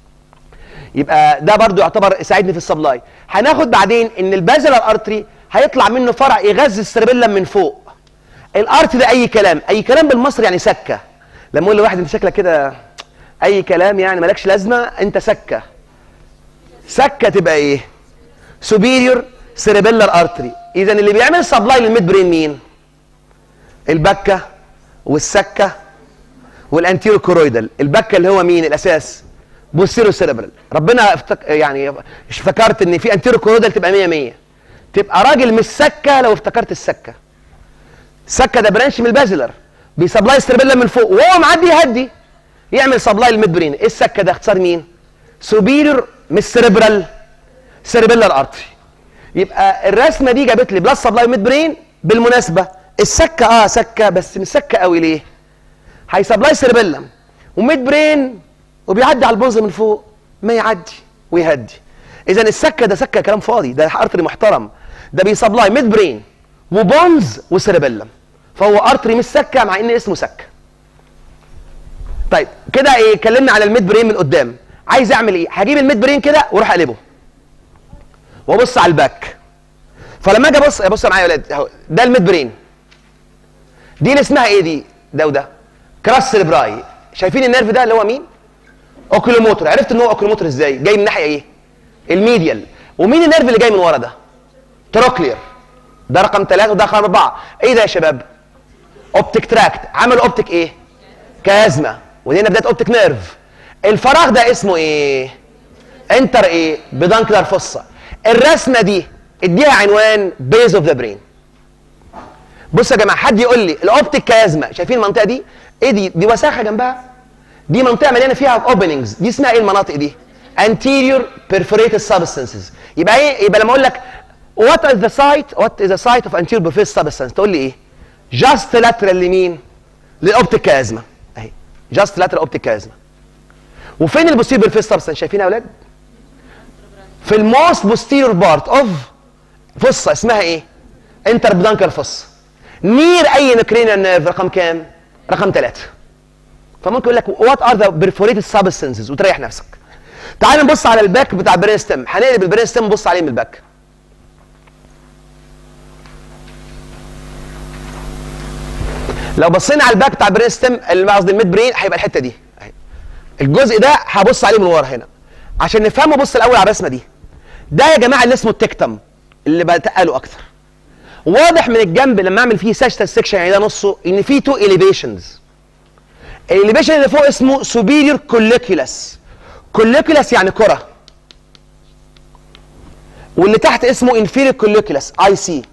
يبقى ده برضو يعتبر يساعدني في السبلاي هناخد بعدين ان البازلر ارتري هيطلع منه فرع يغذي السيربيلم من فوق الارت ده اي كلام اي كلام بالمصري يعني سكه لما اقول لواحد انت شكلك كده اي كلام يعني مالكش لازمه انت سكه سكه تبقى ايه سوبيريور سيربيلر ارتري اذا اللي بيعمل سبلاي للميد برين مين البكه والسكه والانتيرو كورويدال البكه اللي هو مين الاساس بوستيرو سيربرال ربنا افتك... يعني افتكرت ان في انتيرو كورويدال تبقى 100 100 تبقى راجل مش سكه لو افتكرت السكه السكه ده برانش من البازلر بيسبلاي السيربيلا من فوق وهو معدي يهدي يعمل سبلاي للميد برين ايه السكه ده اختصار مين سوبيريور مش سيربرال سيربيلر ارتري يبقى الرسمه دي جابت لي بلس سبلاي ميد برين بالمناسبه السكه اه سكه بس مش سكه قوي ليه هيسبلاي سيربيلم وميد برين وبيعدي على البونز من فوق ما يعدي ويهدي اذا السكه ده سكه كلام فاضي ده ارتري محترم ده بيسبلاي ميد برين وبونز وسيربيلم فهو ارتري مش سكه مع ان اسمه سكه طيب كده ايه اتكلمنا على الميد برين من قدام عايز اعمل ايه هجيب الميد برين كده واروح اقلبه وابص على الباك فلما اجي ابص بص معايا يا ولاد اهو ده الميد برين دي اللي اسمها ايه دي ده وده كراس سيربراي شايفين النيرف ده اللي هو مين اوكيلوموتر عرفت ان هو اوكيلوموتر ازاي جاي من ناحيه ايه الميديال ومين النيرف اللي جاي من ورا ده تروكلير ده رقم ثلاثة وده رقم أربعة إيه ده يا شباب؟ أوبتيك تراكت عمل أوبتيك إيه؟ كازما وهنا بداية أوبتيك نيرف الفراغ ده اسمه إيه؟ انتر إيه؟ بدانكلر فصة الرسمة دي اديها عنوان بيز اوف ذا برين بصوا يا جماعة حد يقول لي الأوبتيك كازما شايفين المنطقة دي؟ إيه دي؟ دي وساخة جنبها دي منطقة مليانة فيها اوبننجز دي اسمها إيه المناطق دي؟ anterior perforated substances يبقى ايه يبقى لما اقول لك what is the site what is the site of anterior perforated substance تقول لي ايه just lateral لمين للاوبتيك كازما اهي just lateral اوبتيك كازما وفين البوستيريور perforated substance شايفينها يا اولاد في الموست posterior part of فصه اسمها ايه انتر بدانكر فصه نير اي نكرينال نيرف رقم كام رقم ثلاثة فممكن يقول لك what are the perforated substances وتريح نفسك تعال نبص على الباك بتاع البرين ستيم هنقلب البرين ستيم نبص عليه من الباك لو بصينا على الباك بتاع البرين ستيم اللي قصدي الميد برين هيبقى الحته دي اهي الجزء ده هبص عليه من ورا هنا عشان نفهمه بص الاول على الرسمه دي ده يا جماعه اللي اسمه التكتم اللي بتقله اكتر واضح من الجنب لما اعمل فيه ساشتا سيكشن يعني ده نصه ان في تو اليفيشنز الاليفيشن اللي فوق اسمه سوبيريور كوليكيولاس كوليكيولاس يعني كره واللي تحت اسمه انفيريور كوليكيولاس اي سي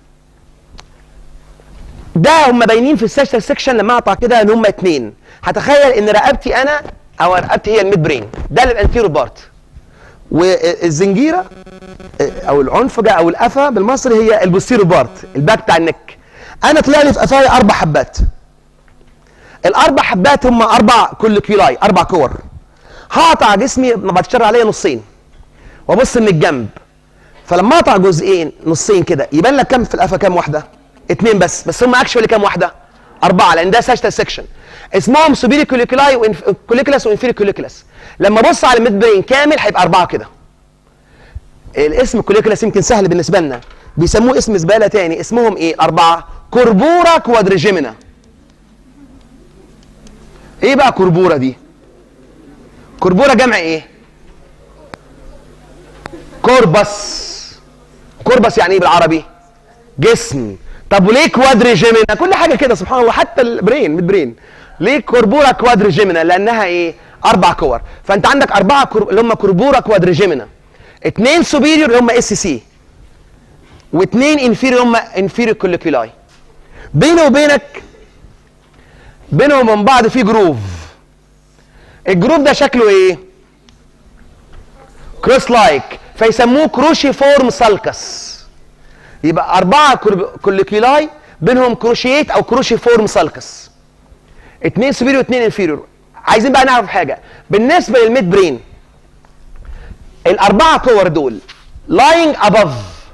ده هم باينين في الساشتا سيكشن لما اقطع كده ان هم اتنين هتخيل ان رقبتي انا او رقبتي هي الميد برين ده الانتيرو بارت والزنجيره او العنفجه او القفا بالمصري هي البوستيرو بارت الباك بتاع النك انا طلع لي في قفايا اربع حبات الاربع حبات هم اربع كوليكيولاي اربع كور هقطع جسمي ما بتشر عليا نصين وابص من الجنب فلما اقطع جزئين نصين كده يبان لك كام في القفا كام واحده اتنين بس بس هم اكشولي كام واحده اربعه لان ده ساشتا سيكشن اسمهم سوبيري كوليكولاي وكوليكولاس وانفيري كوليكولاس لما ابص على الميد برين كامل هيبقى اربعه كده الاسم كوليكولاس يمكن سهل بالنسبه لنا بيسموه اسم زباله تاني اسمهم ايه اربعه كوربورا كوادريجيمينا ايه بقى كوربورا دي كوربورا جمع ايه كوربس كوربس يعني ايه بالعربي جسم طب وليه كوادريجيمينا كل حاجه كده سبحان الله حتى البرين ميد برين ليه كوربورا كوادريجيمينا لانها ايه اربع كور فانت عندك اربعه كور... اللي هم كوربورا كوادريجيمينا اثنين سوبيريور اللي هم اس سي واثنين انفيريور هم انفيريور كوليكولاي بينه وبينك بينهم وبين بعض في جروف الجروف ده شكله ايه كروس لايك فيسموه كروشي فورم سالكس يبقى أربعة كوليكيولاي بينهم كروشيت أو كروشي فورم سالكس اتنين سوبيريور واتنين انفيريور عايزين بقى نعرف حاجة بالنسبة للميد برين الأربعة كور دول lying above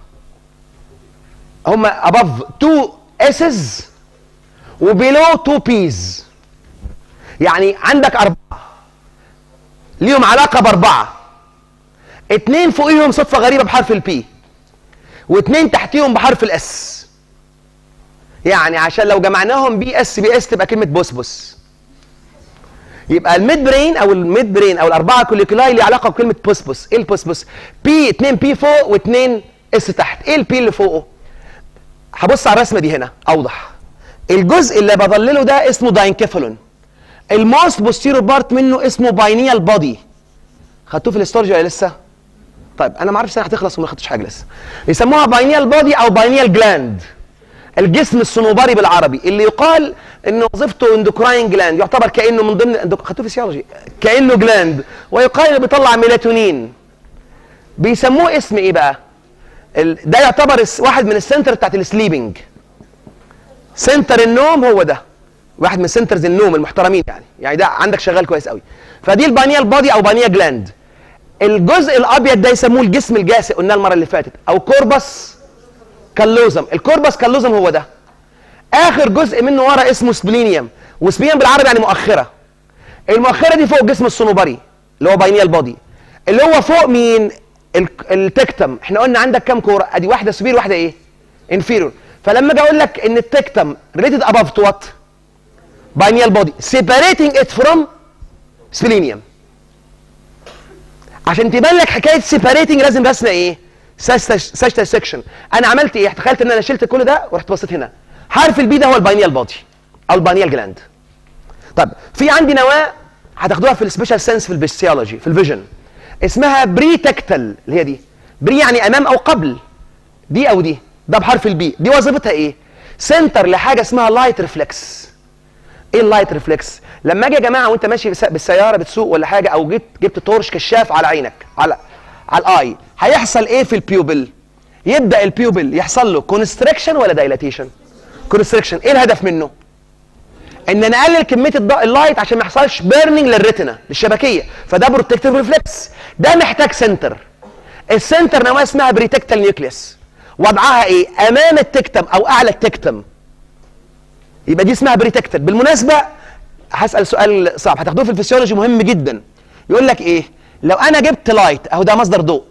هم above two S's وbelow two P's يعني عندك أربعة ليهم علاقة بأربعة اتنين فوقيهم صدفة غريبة بحرف البي واثنين تحتيهم بحرف الاس يعني عشان لو جمعناهم بي اس بي اس تبقى كلمه بوسبوس يبقى الميد برين او الميد برين او الاربعه كوليكولاي ليه علاقه بكلمه بوسبوس ايه البوسبوس بي 2 بي فوق و2 اس تحت ايه البي اللي فوقه هبص على الرسمه دي هنا اوضح الجزء اللي بضلله ده اسمه داينكيفالون الموست بوستيرو بارت منه اسمه باينيال بودي خدتوه في الاستورج ولا لسه طيب انا ما اعرفش سنه هتخلص وما خدتش حاجه لسه يسموها باينيال بودي او باينيال جلاند الجسم الصنوبري بالعربي اللي يقال ان وظيفته اندوكراين جلاند يعتبر كانه من ضمن خدتوه فيسيولوجي كانه جلاند ويقال انه بيطلع ميلاتونين بيسموه اسم ايه بقى ال... ده يعتبر واحد من السنتر بتاعت السليبنج سنتر النوم هو ده واحد من سنترز النوم المحترمين يعني يعني ده عندك شغال كويس قوي فدي البانيال بودي او بانيا جلاند الجزء الابيض ده يسموه الجسم الجاسئ قلنا المره اللي فاتت او كوربس كالوزم الكوربس كالوزم هو ده اخر جزء منه ورا اسمه سبلينيوم وسبلينيوم بالعربي يعني مؤخره المؤخره دي فوق الجسم الصنوبري اللي هو باينيال بودي اللي هو فوق مين التكتم احنا قلنا عندك كام كوره ادي واحده سبير واحده ايه انفيرور فلما اجي اقول لك ان التكتم ريتد اباف تو وات باينيال بودي سيبريتنج ات فروم سبلينيوم عشان تبان لك حكايه سيبريتنج لازم رسمه ايه ساشتا سيكشن انا عملت ايه تخيلت ان انا شلت كل ده ورحت بصيت هنا حرف البي ده هو الباينيال بودي او الباينيال جلاند طب في عندي نواه هتاخدوها في السبيشال سنس في الفيسيولوجي في الفيجن اسمها بري تكتل اللي هي دي بري يعني امام او قبل دي او دي ده بحرف البي دي وظيفتها ايه سنتر لحاجه اسمها لايت ريفلكس ايه اللايت ريفلكس لما اجي يا جماعه وانت ماشي بالسياره بتسوق ولا حاجه او جبت جبت تورش كشاف على عينك على على الاي هيحصل ايه في البيوبل يبدا البيوبل يحصل له كونستريكشن ولا دايلاتيشن كونستريكشن ايه الهدف منه ان انا اقلل كميه الضوء اللايت عشان ما يحصلش بيرنينج للريتنا للشبكيه فده بروتكتيف ريفلكس ده محتاج سنتر السنتر نواه اسمها بريتكتال نيوكليس وضعها ايه امام التكتم او اعلى التكتم يبقى دي اسمها بريتكتال بالمناسبه هسال سؤال صعب هتاخدوه في الفسيولوجي مهم جدا يقول لك ايه لو انا جبت لايت اهو ده مصدر ضوء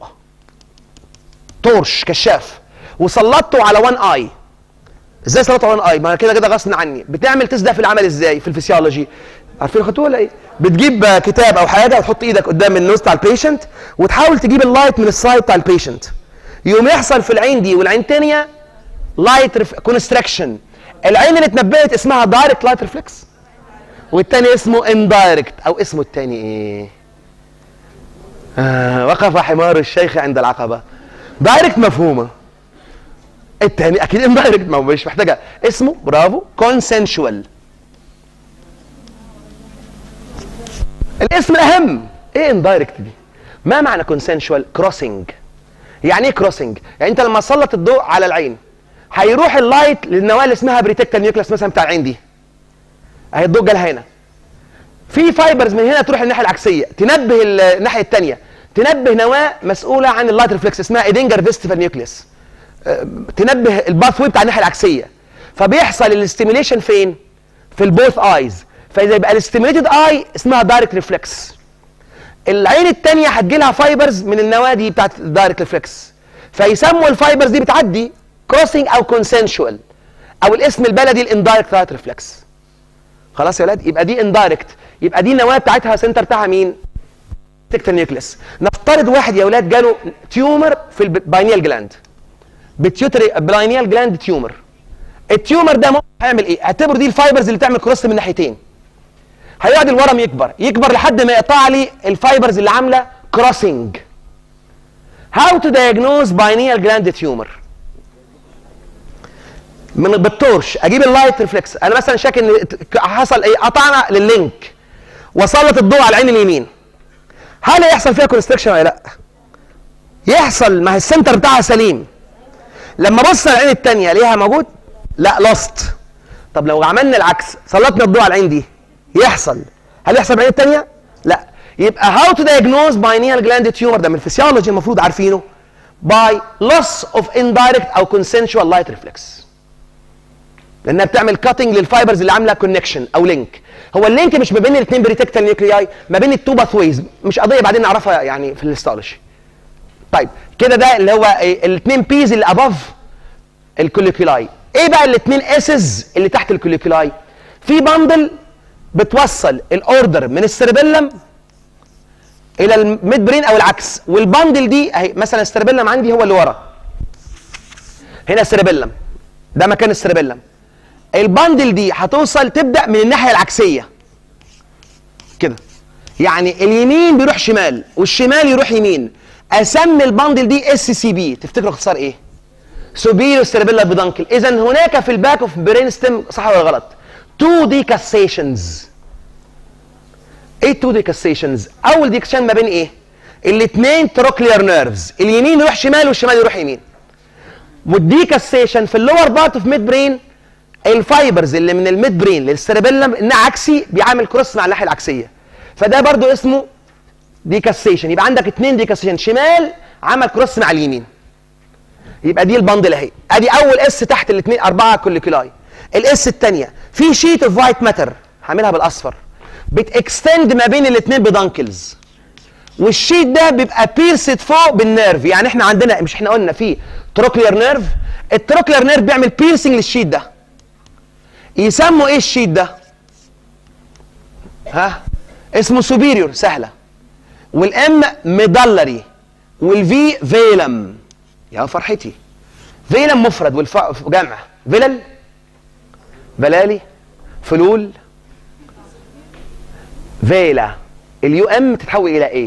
تورش كشاف وسلطته على وان اي ازاي سلطته على وان اي ما كده كده غصب عني بتعمل تيست ده في العمل ازاي في الفسيولوجي عارفين خدتوه ولا ايه بتجيب كتاب او حاجه وتحط ايدك قدام النوز بتاع البيشنت وتحاول تجيب اللايت من السايد بتاع البيشنت يقوم يحصل في العين دي والعين الثانيه لايت كونستراكشن العين اللي اتنبهت اسمها دايركت لايت ريفلكس والتاني اسمه اندايركت او اسمه التاني ايه آه وقف حمار الشيخ عند العقبه دايركت مفهومه التاني اكيد اندايركت ما هو مش محتاجه اسمه برافو كونسنشوال الاسم الاهم ايه اندايركت دي ما معنى كونسنشوال كروسنج يعني ايه كروسنج يعني انت لما تسلط الضوء على العين هيروح اللايت للنواه اللي اسمها بريتكتال نيوكليس مثلا بتاع العين دي اهي الضوء جالها هنا في فايبرز من هنا تروح الناحيه العكسيه تنبه الناحيه الثانيه تنبه نواه مسؤوله عن اللايت ريفلكس اسمها ايدنجر فيستيفال نيوكليس تنبه الباث واي بتاع الناحيه العكسيه فبيحصل الاستيميليشن فين في البوث ايز فاذا يبقى الاستيميليتد اي اسمها دايركت ريفلكس العين الثانيه هتجي لها فايبرز من النواه دي بتاعت الدايركت ريفلكس فيسموا الفايبرز دي بتعدي كروسنج او كونسنشوال او الاسم البلدي الاندايركت لايت ريفلكس خلاص يا ولاد يبقى دي اندايركت يبقى دي النواه بتاعتها سنتر بتاعها مين تكتل نيوكليس نفترض واحد يا ولاد جاله تيومر في الباينيال جلاند بتيوتري باينيال جلاند تيومر التيومر ده ممكن هيعمل ايه اعتبر دي الفايبرز اللي بتعمل كروس من ناحيتين هيقعد الورم يكبر يكبر لحد ما يقطع لي الفايبرز اللي عامله كروسنج هاو تو diagnose باينيال جلاند تيومر من بالتورش اجيب اللايت ريفلكس انا مثلا شاك ان حصل ايه قطعنا لللينك وسلط الضوء على العين اليمين هل هيحصل فيها كونستركشن ولا لا يحصل ما هي السنتر بتاعها سليم لما بص على العين الثانيه ليها موجود لا لوست طب لو عملنا العكس سلطنا الضوء على العين دي يحصل هل يحصل العين الثانيه لا يبقى هاو تو diagnose باينيال جلاند تيومر ده من الفسيولوجي المفروض عارفينه باي loss اوف indirect او consensual light reflex لانها بتعمل كاتنج للفايبرز اللي عامله كونكشن او لينك هو اللينك مش ما بين الاثنين بريتكتال نيوكلياي ما بين التو باثويز مش قضيه بعدين نعرفها يعني في الهيستولوجي طيب كده ده اللي هو الاثنين بيز اللي اباف الكوليكولاي ايه بقى الاثنين اسز اللي تحت الكوليكولاي في باندل بتوصل الاوردر من السيربيلم الى الميد برين او العكس والباندل دي اهي مثلا السيربيلم عندي هو اللي ورا هنا السيربيلم ده مكان السيربيلم الباندل دي هتوصل تبدا من الناحيه العكسيه كده يعني اليمين بيروح شمال والشمال يروح يمين اسمي الباندل دي اس سي بي تفتكروا اختصار ايه سوبيريو سيربيلا بدانكل اذا هناك في الباك اوف برين ستيم صح ولا غلط تو ديكاسيشنز ايه تو ديكاسيشنز اول ديكاسيشن ما بين ايه الاثنين تروكلير نيرفز اليمين يروح شمال والشمال يروح يمين والديكاسيشن في اللور بارت اوف ميد برين الفايبرز اللي من الميد برين للسيربيلم انها عكسي بيعمل كروس مع الناحيه العكسيه فده برضو اسمه ديكاسيشن يبقى عندك اثنين ديكاسيشن شمال عمل كروس مع اليمين يبقى دي البندل اهي ادي اول اس تحت الاثنين اربعه كوليكولاي الاس الثانيه في شيت اوف وايت ماتر هعملها بالاصفر بتكستند ما بين الاثنين بدانكلز والشيت ده بيبقى بيرسد فوق بالنيرف يعني احنا عندنا مش احنا قلنا في تروكلير نيرف التروكلير نيرف بيعمل بيرسنج للشيت ده يسموا ايه الشيت ده ها اسمه سوبيريور سهله والام ميدلري والفي فيلم يا فرحتي فيلم مفرد والف جمع فيلل بلالي فلول فيلا اليو ام تتحول الى ايه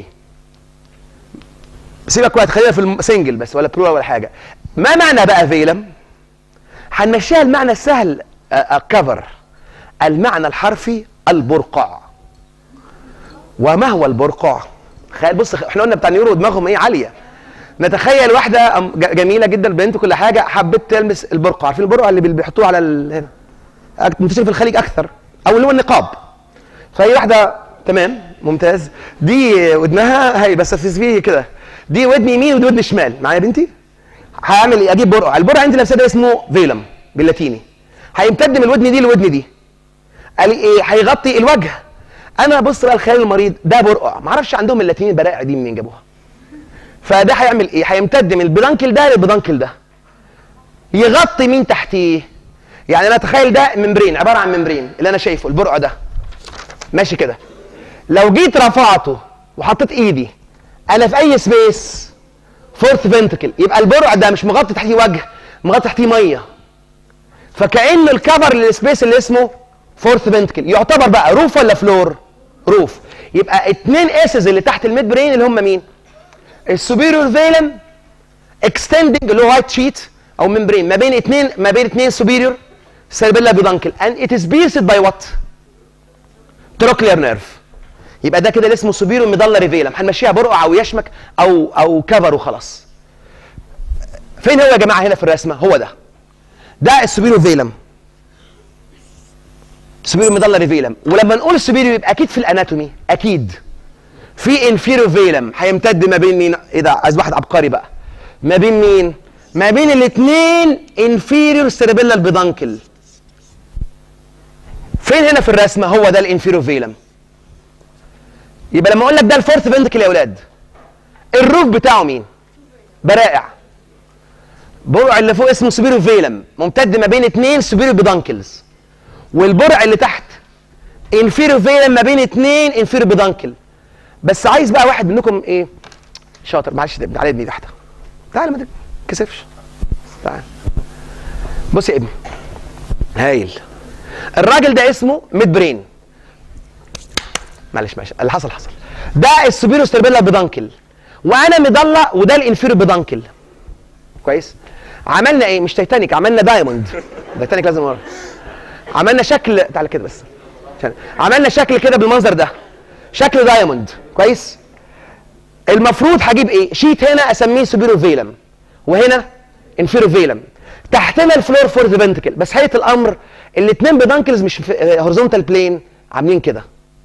سيبك وقت خلينا في السنجل بس ولا برو ولا حاجه ما معنى بقى فيلم هنمشيها المعنى السهل كفر المعنى الحرفي البرقع وما هو البرقع خيال بص احنا قلنا بتاع نيورو دماغهم ايه عاليه نتخيل واحده جميله جدا بنت كل حاجه حبت تلمس البرقع عارفين البرقع اللي بيحطوه على ال... هنا منتشر في الخليج اكثر او اللي هو النقاب فهي واحده تمام ممتاز دي ودنها هي بس في في كده دي ودن يمين ودي ودن شمال معايا بنتي هعمل ايه اجيب برقع البرقع عندي لابسه ده اسمه فيلم باللاتيني هيمتد من الودن دي للودن دي قال ايه هيغطي الوجه انا بص بقى الخيال المريض ده برقع ما اعرفش عندهم اللاتينيين البرائع دي منين جابوها فده هيعمل ايه هيمتد من البدانكل ده للبدانكل ده يغطي مين تحتيه يعني انا اتخيل ده ممبرين عباره عن ممبرين اللي انا شايفه البرقع ده ماشي كده لو جيت رفعته وحطيت ايدي انا في اي سبيس فورث فنتكل يبقى البرع ده مش مغطي تحتيه وجه مغطي تحتيه ميه فكانه الكفر للسبيس اللي اسمه فورث فنتكل يعتبر بقى روف ولا فلور روف يبقى اتنين اسز اللي تحت الميد برين اللي هم مين السوبيريور فيلم اكستندنج اللي هو وايت شيت او ممبرين ما بين اتنين ما بين اتنين سوبيريور سيربيلا بيدانكل and it is pierced by what trochlear nerve يبقى ده كده اللي اسمه سوبيريور ميدالري فيلم هنمشيها برقع او يشمك او او كفر وخلاص فين هو يا جماعه هنا في الرسمه هو ده ده السوبيريور فيلم سوبيريور ميدالري فيلم ولما نقول سوبيريور يبقى اكيد في الاناتومي اكيد في انفيريور فيلم هيمتد ما بين مين ايه ده عايز واحد عبقري بقى ما بين مين ما بين الاثنين انفيريور سيربيلال بيدانكل فين هنا في الرسمه هو ده الانفيريور فيلم يبقى لما اقول لك ده الفورث فنتكل يا اولاد الروف بتاعه مين برائع برع اللي فوق اسمه سوبيريور فيلم ممتد ما بين اثنين سوبيريور بيدانكلز والبرع اللي تحت انفيريور فيلم ما بين اثنين انفيريور بيدانكل بس عايز بقى واحد منكم ايه شاطر معلش ده تعالى ابني تحت تعالى ما تتكسفش تعالى بص يا ابني هايل الراجل ده اسمه ميد برين معلش معلش اللي حصل حصل ده السوبيرو ستربيلا بيدانكل وانا مضلع وده الانفيرو بيدانكل كويس عملنا ايه مش تايتانيك عملنا دايموند تايتانيك لازم ورا عملنا شكل تعالى كده بس عشان عملنا شكل كده بالمنظر ده شكل دايموند كويس المفروض هجيب ايه شيت هنا اسميه سوبيرو فيلم وهنا انفيرو فيلم تحتنا الفلور فورث فنتكل بس حقيقه الامر الاثنين بيدانكلز مش في هوريزونتال بلين عاملين كده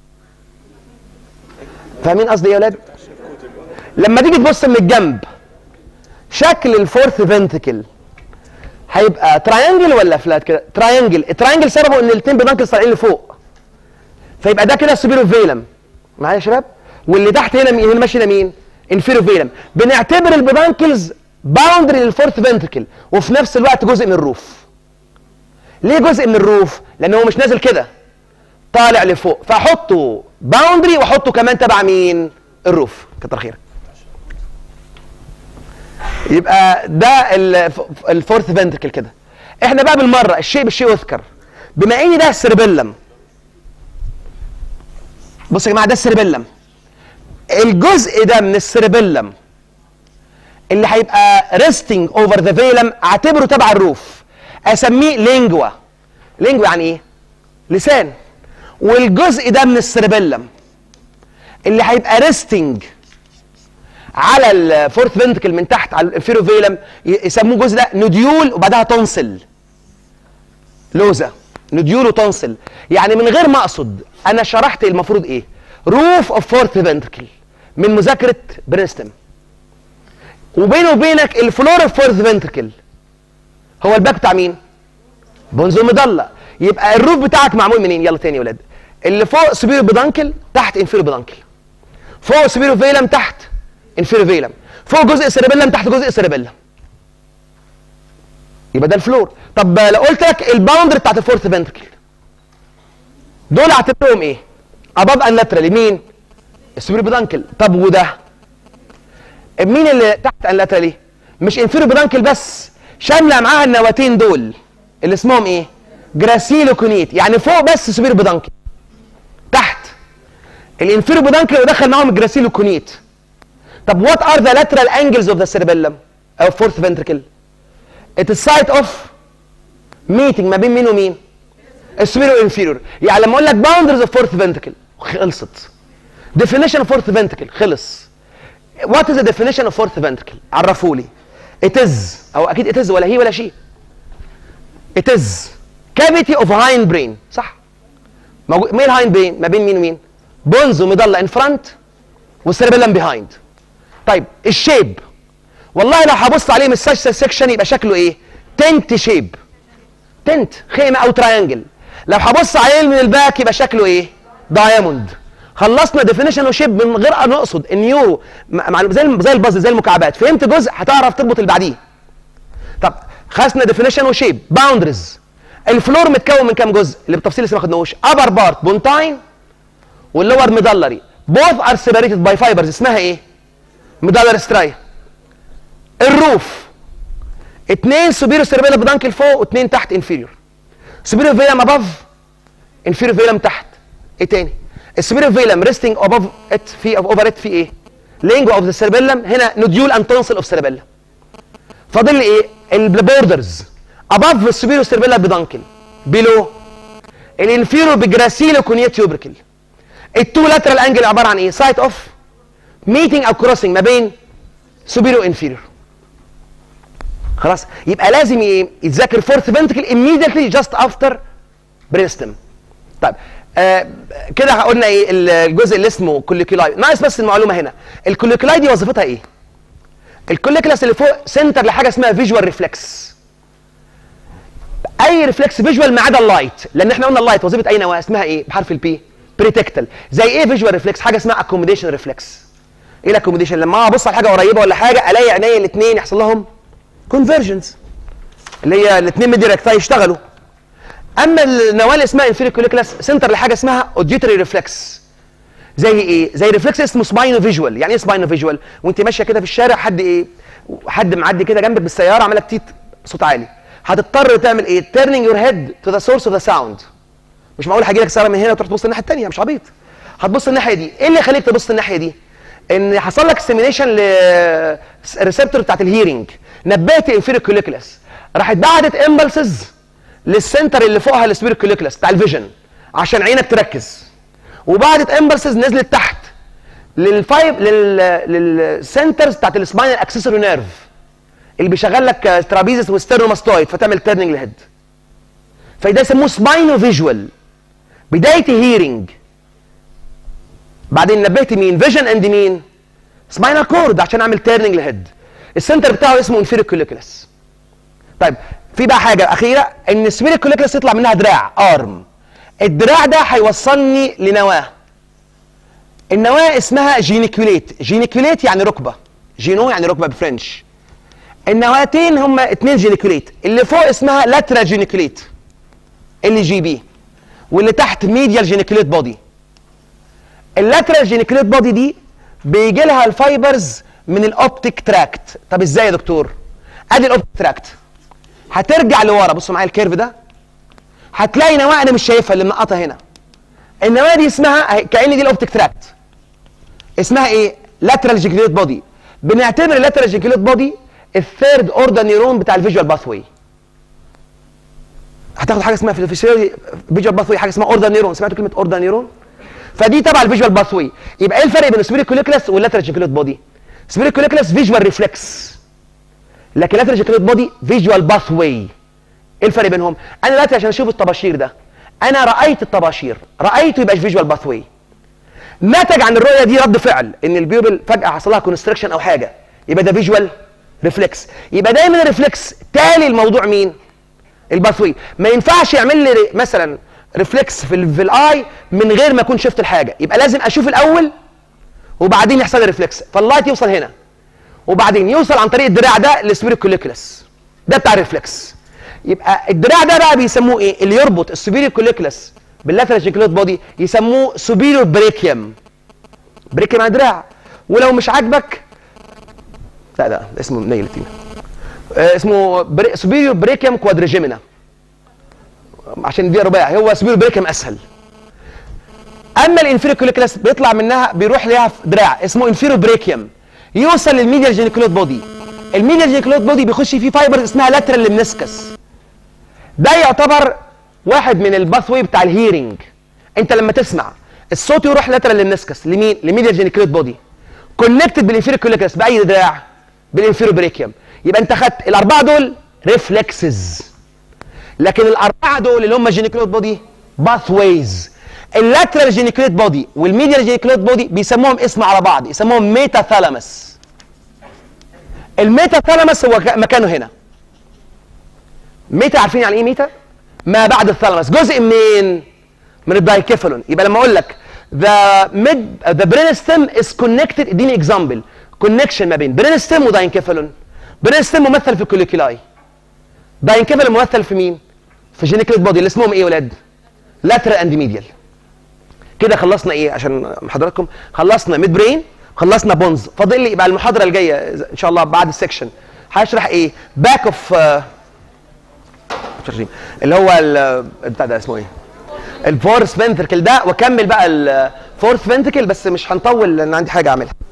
فاهمين قصدي ايه يا ولاد لما تيجي تبص من الجنب شكل الفورث فنتكل هيبقى تراينجل ولا فلات كده تراينجل التراينجل سببه ان الاثنين بيدانكلز طالعين لفوق فيبقى ده كده سوبيرو فيلم معايا يا شباب واللي تحت هنا مين هنا ماشي هنا مين انفيرو فيلم بنعتبر البيدانكلز باوندري للفورث فنتكل وفي نفس الوقت جزء من الروف ليه جزء من الروف لان هو مش نازل كده طالع لفوق فاحطه باوندري واحطه كمان تبع مين الروف كتر خيرك يبقى ده الفورث فنتكل كده احنا بقى بالمره الشيء بالشيء يذكر بما ان ده السيربيلم بصوا يا جماعه ده السيربيلم الجزء ده من السيربيلم اللي هيبقى ريستنج اوفر ذا فيلم اعتبره تبع الروف اسميه لينجوا لينجوا يعني ايه لسان والجزء ده من السيربيلم اللي هيبقى ريستنج على الفورث فنتكل من تحت على الانفيرو فيلم يسموه الجزء ده نوديول وبعدها تونسل لوزه نوديول وتونسل يعني من غير ما اقصد انا شرحت المفروض ايه روف اوف فورث فنتكل من مذاكره برينستم وبينه وبينك الفلور اوف فورث فنتكل هو الباك بتاع مين بونزو مضلة يبقى الروف بتاعك معمول منين يلا تاني يا ولاد اللي فوق سوبيرو بدانكل تحت انفيرو بدانكل فوق سوبيرو فيلم تحت انفيرو فيلم فوق جزء سيربيلم تحت جزء سيربيلم يبقى ده الفلور طب لو قلت لك الباوندري بتاعت الفورث فنتكل دول اعتبرهم ايه اباب ان لاترالي مين السوبيرو بدانكل طب وده مين اللي تحت ان لاترالي مش انفيرو بدانكل بس شامله معاها النواتين دول اللي اسمهم ايه جراسيلو كونيت يعني فوق بس سوبيرو بدانكل تحت الانفيرو بدانكل ودخل معاهم الجراسيلو كونيت طب وات ار ذا lateral angles of the cerebellum او fourth ventricle it is site of meeting ما بين مين ومين السوبيريور انفيريور يعني لما اقول لك boundaries of fourth ventricle خلصت definition of fourth ventricle خلص what is the definition of fourth ventricle عرفوا لي it is او اكيد it is ولا هي ولا شيء it is cavity of hind brain صح موجود مين الهايند برين ما بين مين ومين بونز ومضله ان فرونت والسيربيلم بيهايند طيب الشيب والله لو هبص عليه من السكشن سيكشن يبقى شكله ايه تنت شيب تنت خيمه او تراينجل لو هبص عليه من الباك يبقى شكله ايه دايموند خلصنا ديفينيشن وشيب من غير ان نقصد النيورو مع زي زي الباز زي المكعبات فهمت جزء هتعرف تربط اللي بعديه طب خلصنا ديفينيشن وشيب باوندرز الفلور متكون من كام جزء اللي بالتفصيل لسه ما خدناهوش ابر بارت بونتاين واللور ميدلري بوث ار سيبريتد باي فايبرز اسمها ايه ميدلر ستراي الروف اتنين سوبيريور سيربيلم بدانكل فوق واتنين تحت انفيريور سوبيريور فيلم اباف انفيريور فيلم تحت ايه تاني السوبيريور فيلم ريستنج اباف ات في اوفر ات في ايه لينجو اوف ذا سيربيلم هنا نوديول اند تونسل اوف سيربيلم فاضل لي ايه البوردرز اباف السوبيريور سيربيلم بدانكل بيلو الانفيريور بجراسيلو كونيت تيوبركل التو لاترال انجل عباره عن ايه سايت اوف ميتنج او كروسنج ما بين سوبيريور انفيريور خلاص يبقى لازم ايه يتذاكر فورث فنتكل immediately just after برينستم طيب آه كده قلنا ايه الجزء اللي اسمه كوليكولاي ناقص بس المعلومه هنا الكوليكولاي دي وظيفتها ايه الكوليكولاس اللي فوق سنتر لحاجه اسمها فيجوال ريفلكس اي ريفلكس فيجوال ما عدا اللايت لان احنا قلنا اللايت وظيفه اي نواه اسمها ايه بحرف البي بريتكتل زي ايه فيجوال ريفلكس حاجه اسمها اكوموديشن ريفلكس ايه الاكوموديشن لما ابص على حاجه قريبه ولا حاجه الاقي عينيا الاثنين يحصل لهم كونفرجنس اللي هي الاثنين ميدي ريكتاي يشتغلوا اما النواه اللي اسمها انفيريور كوليكولاس سنتر لحاجه اسمها اوديتوري ريفلكس زي ايه زي ريفلكس اسمه سباينو فيجوال يعني ايه سباينو فيجوال وانت ماشيه كده في الشارع حد ايه حد معدي كده جنبك بالسياره عمال تيت صوت عالي هتضطر تعمل ايه تيرنينج يور هيد تو ذا سورس اوف ذا ساوند مش معقول هيجي لك سياره من هنا وتروح تبص الناحيه الثانيه مش عبيط هتبص الناحيه دي ايه اللي يخليك تبص الناحيه دي ان حصل لك ستيميليشن للريسبتور بتاعت الهيرنج نبهت انفيريور كوليكولاس راحت بعتت امبلسز للسنتر اللي فوقها السبيريت كوليكولاس بتاع الفيجن عشان عينك تركز وبعتت امبلسز نزلت تحت للفايب لل للسنترز بتاعت السباينال اكسسوري نيرف اللي بيشغل لك ترابيزس وستيرنوماستويد فتعمل تيرنينج لهيد فده يسموه سباينو فيجوال بدايه هيرنج بعدين نبهت مين فيجن اند مين سباينال كورد عشان اعمل تيرنينج لهيد السنتر بتاعه اسمه انفيريور كوليكولاس طيب في بقى حاجه اخيره ان السبيريت كوليكولاس يطلع منها دراع ارم الدراع ده هيوصلني لنواه النواه اسمها جينيكوليت جينيكوليت يعني ركبه جينو يعني ركبه بفرنش النواتين هما اتنين جينيكوليت اللي فوق اسمها لاترال جينيكوليت ال جي بي واللي تحت ميديال جينيكوليت بودي اللاترال جينيكوليت بودي دي بيجي لها الفايبرز من الاوبتيك تراكت طب ازاي يا دكتور ادي الاوبتيك تراكت هترجع لورا بصوا معايا الكيرف ده هتلاقي نواه انا مش شايفها اللي منقطه هنا النواه دي اسمها كان دي الاوبتيك تراكت اسمها ايه لاترال جينيكوليت بودي بنعتبر اللاترال جينيكوليت بودي الثيرد اوردر نيرون بتاع الفيجوال باثوي هتاخد حاجه اسمها في الفيسيولوجي فيجوال باثوي حاجه اسمها اوردر نيرون سمعتوا كلمه اوردر نيرون فدي تبع الفيجوال باثوي يبقى ايه الفرق بين السبيريت كوليكولاس واللاترال جينيكوليت بودي سبيريت كوليكولاس فيجوال ريفلكس لكن لاترال جينيكوليت بودي فيجوال باثوي ايه الفرق بينهم انا دلوقتي عشان اشوف الطباشير ده انا رايت الطباشير رايته يبقى فيجوال باثوي نتج عن الرؤيه دي رد فعل ان البيوبل فجاه حصل لها كونستركشن او حاجه يبقى ده فيجوال ريفلكس يبقى دايما الريفلكس تالي الموضوع مين الباثوي ما ينفعش يعمل لي مثلا ريفلكس في, ال في الاي من غير ما اكون شفت الحاجه يبقى لازم اشوف الاول وبعدين يحصل لي ريفلكس فاللايت يوصل هنا وبعدين يوصل عن طريق الدراع ده للسبيريت كوليكولاس ده بتاع الريفلكس يبقى الدراع ده بقى بيسموه ايه اللي يربط السوبيريور كوليكولاس باللاترال جيكولوت بودي يسموه سوبيريور بريكيوم بريكيوم يعني دراع ولو مش عاجبك لا ده اسمه نيلتين آه اسمه بري... سوبيريور بريكيوم كوادريجيمينا عشان دي رباعي هو سوبيريور بريكيوم اسهل اما الانفيريور كوليكولاس بيطلع منها بيروح ليها في دراع اسمه انفيريور بريكيوم يوصل للميديال جينيكولوت بودي الميديال جينيكولوت بودي بيخش فيه فايبرز اسمها لاترال لمنسكس ده يعتبر واحد من الباثوي بتاع الهيرنج انت لما تسمع الصوت يروح لاترال لمنسكس لمين لميديال جينيكولوت بودي كونكتد بالانفيريور كوليكولاس باي دراع بالانفيريور بريكيوم يبقى انت خدت الاربعه دول ريفلكسز لكن الاربعه دول اللي هم جينيكولوت بودي باثويز اللاترال جينيكوليت بودي والميديال جينيكوليت بودي بيسموهم اسم على بعض يسموهم ميتا ثالاموس الميتا ثالاموس هو مكانه هنا ميتا عارفين يعني ايه ميتا ما بعد الثالاموس جزء منين من الدايكيفالون يبقى لما اقول لك the mid the brainstem is connected اديني اكزامبل كونكشن ما بين برينستم وداينكيفالون برينستم ممثل في الكوليكولاي داينكيفالون ممثل في مين في جينيكليت بودي اللي اسمهم ايه يا ولاد لاترال اند ميديال كده خلصنا ايه عشان حضراتكم خلصنا ميد برين خلصنا بونز فاضل لي يبقى المحاضره الجايه ان شاء الله بعد السكشن هشرح ايه باك اوف اللي هو ال- بتاع ده اسمه ايه الفورس فنتركل ده واكمل بقى الفورث فنتركل بس مش هنطول لان عندي حاجه اعملها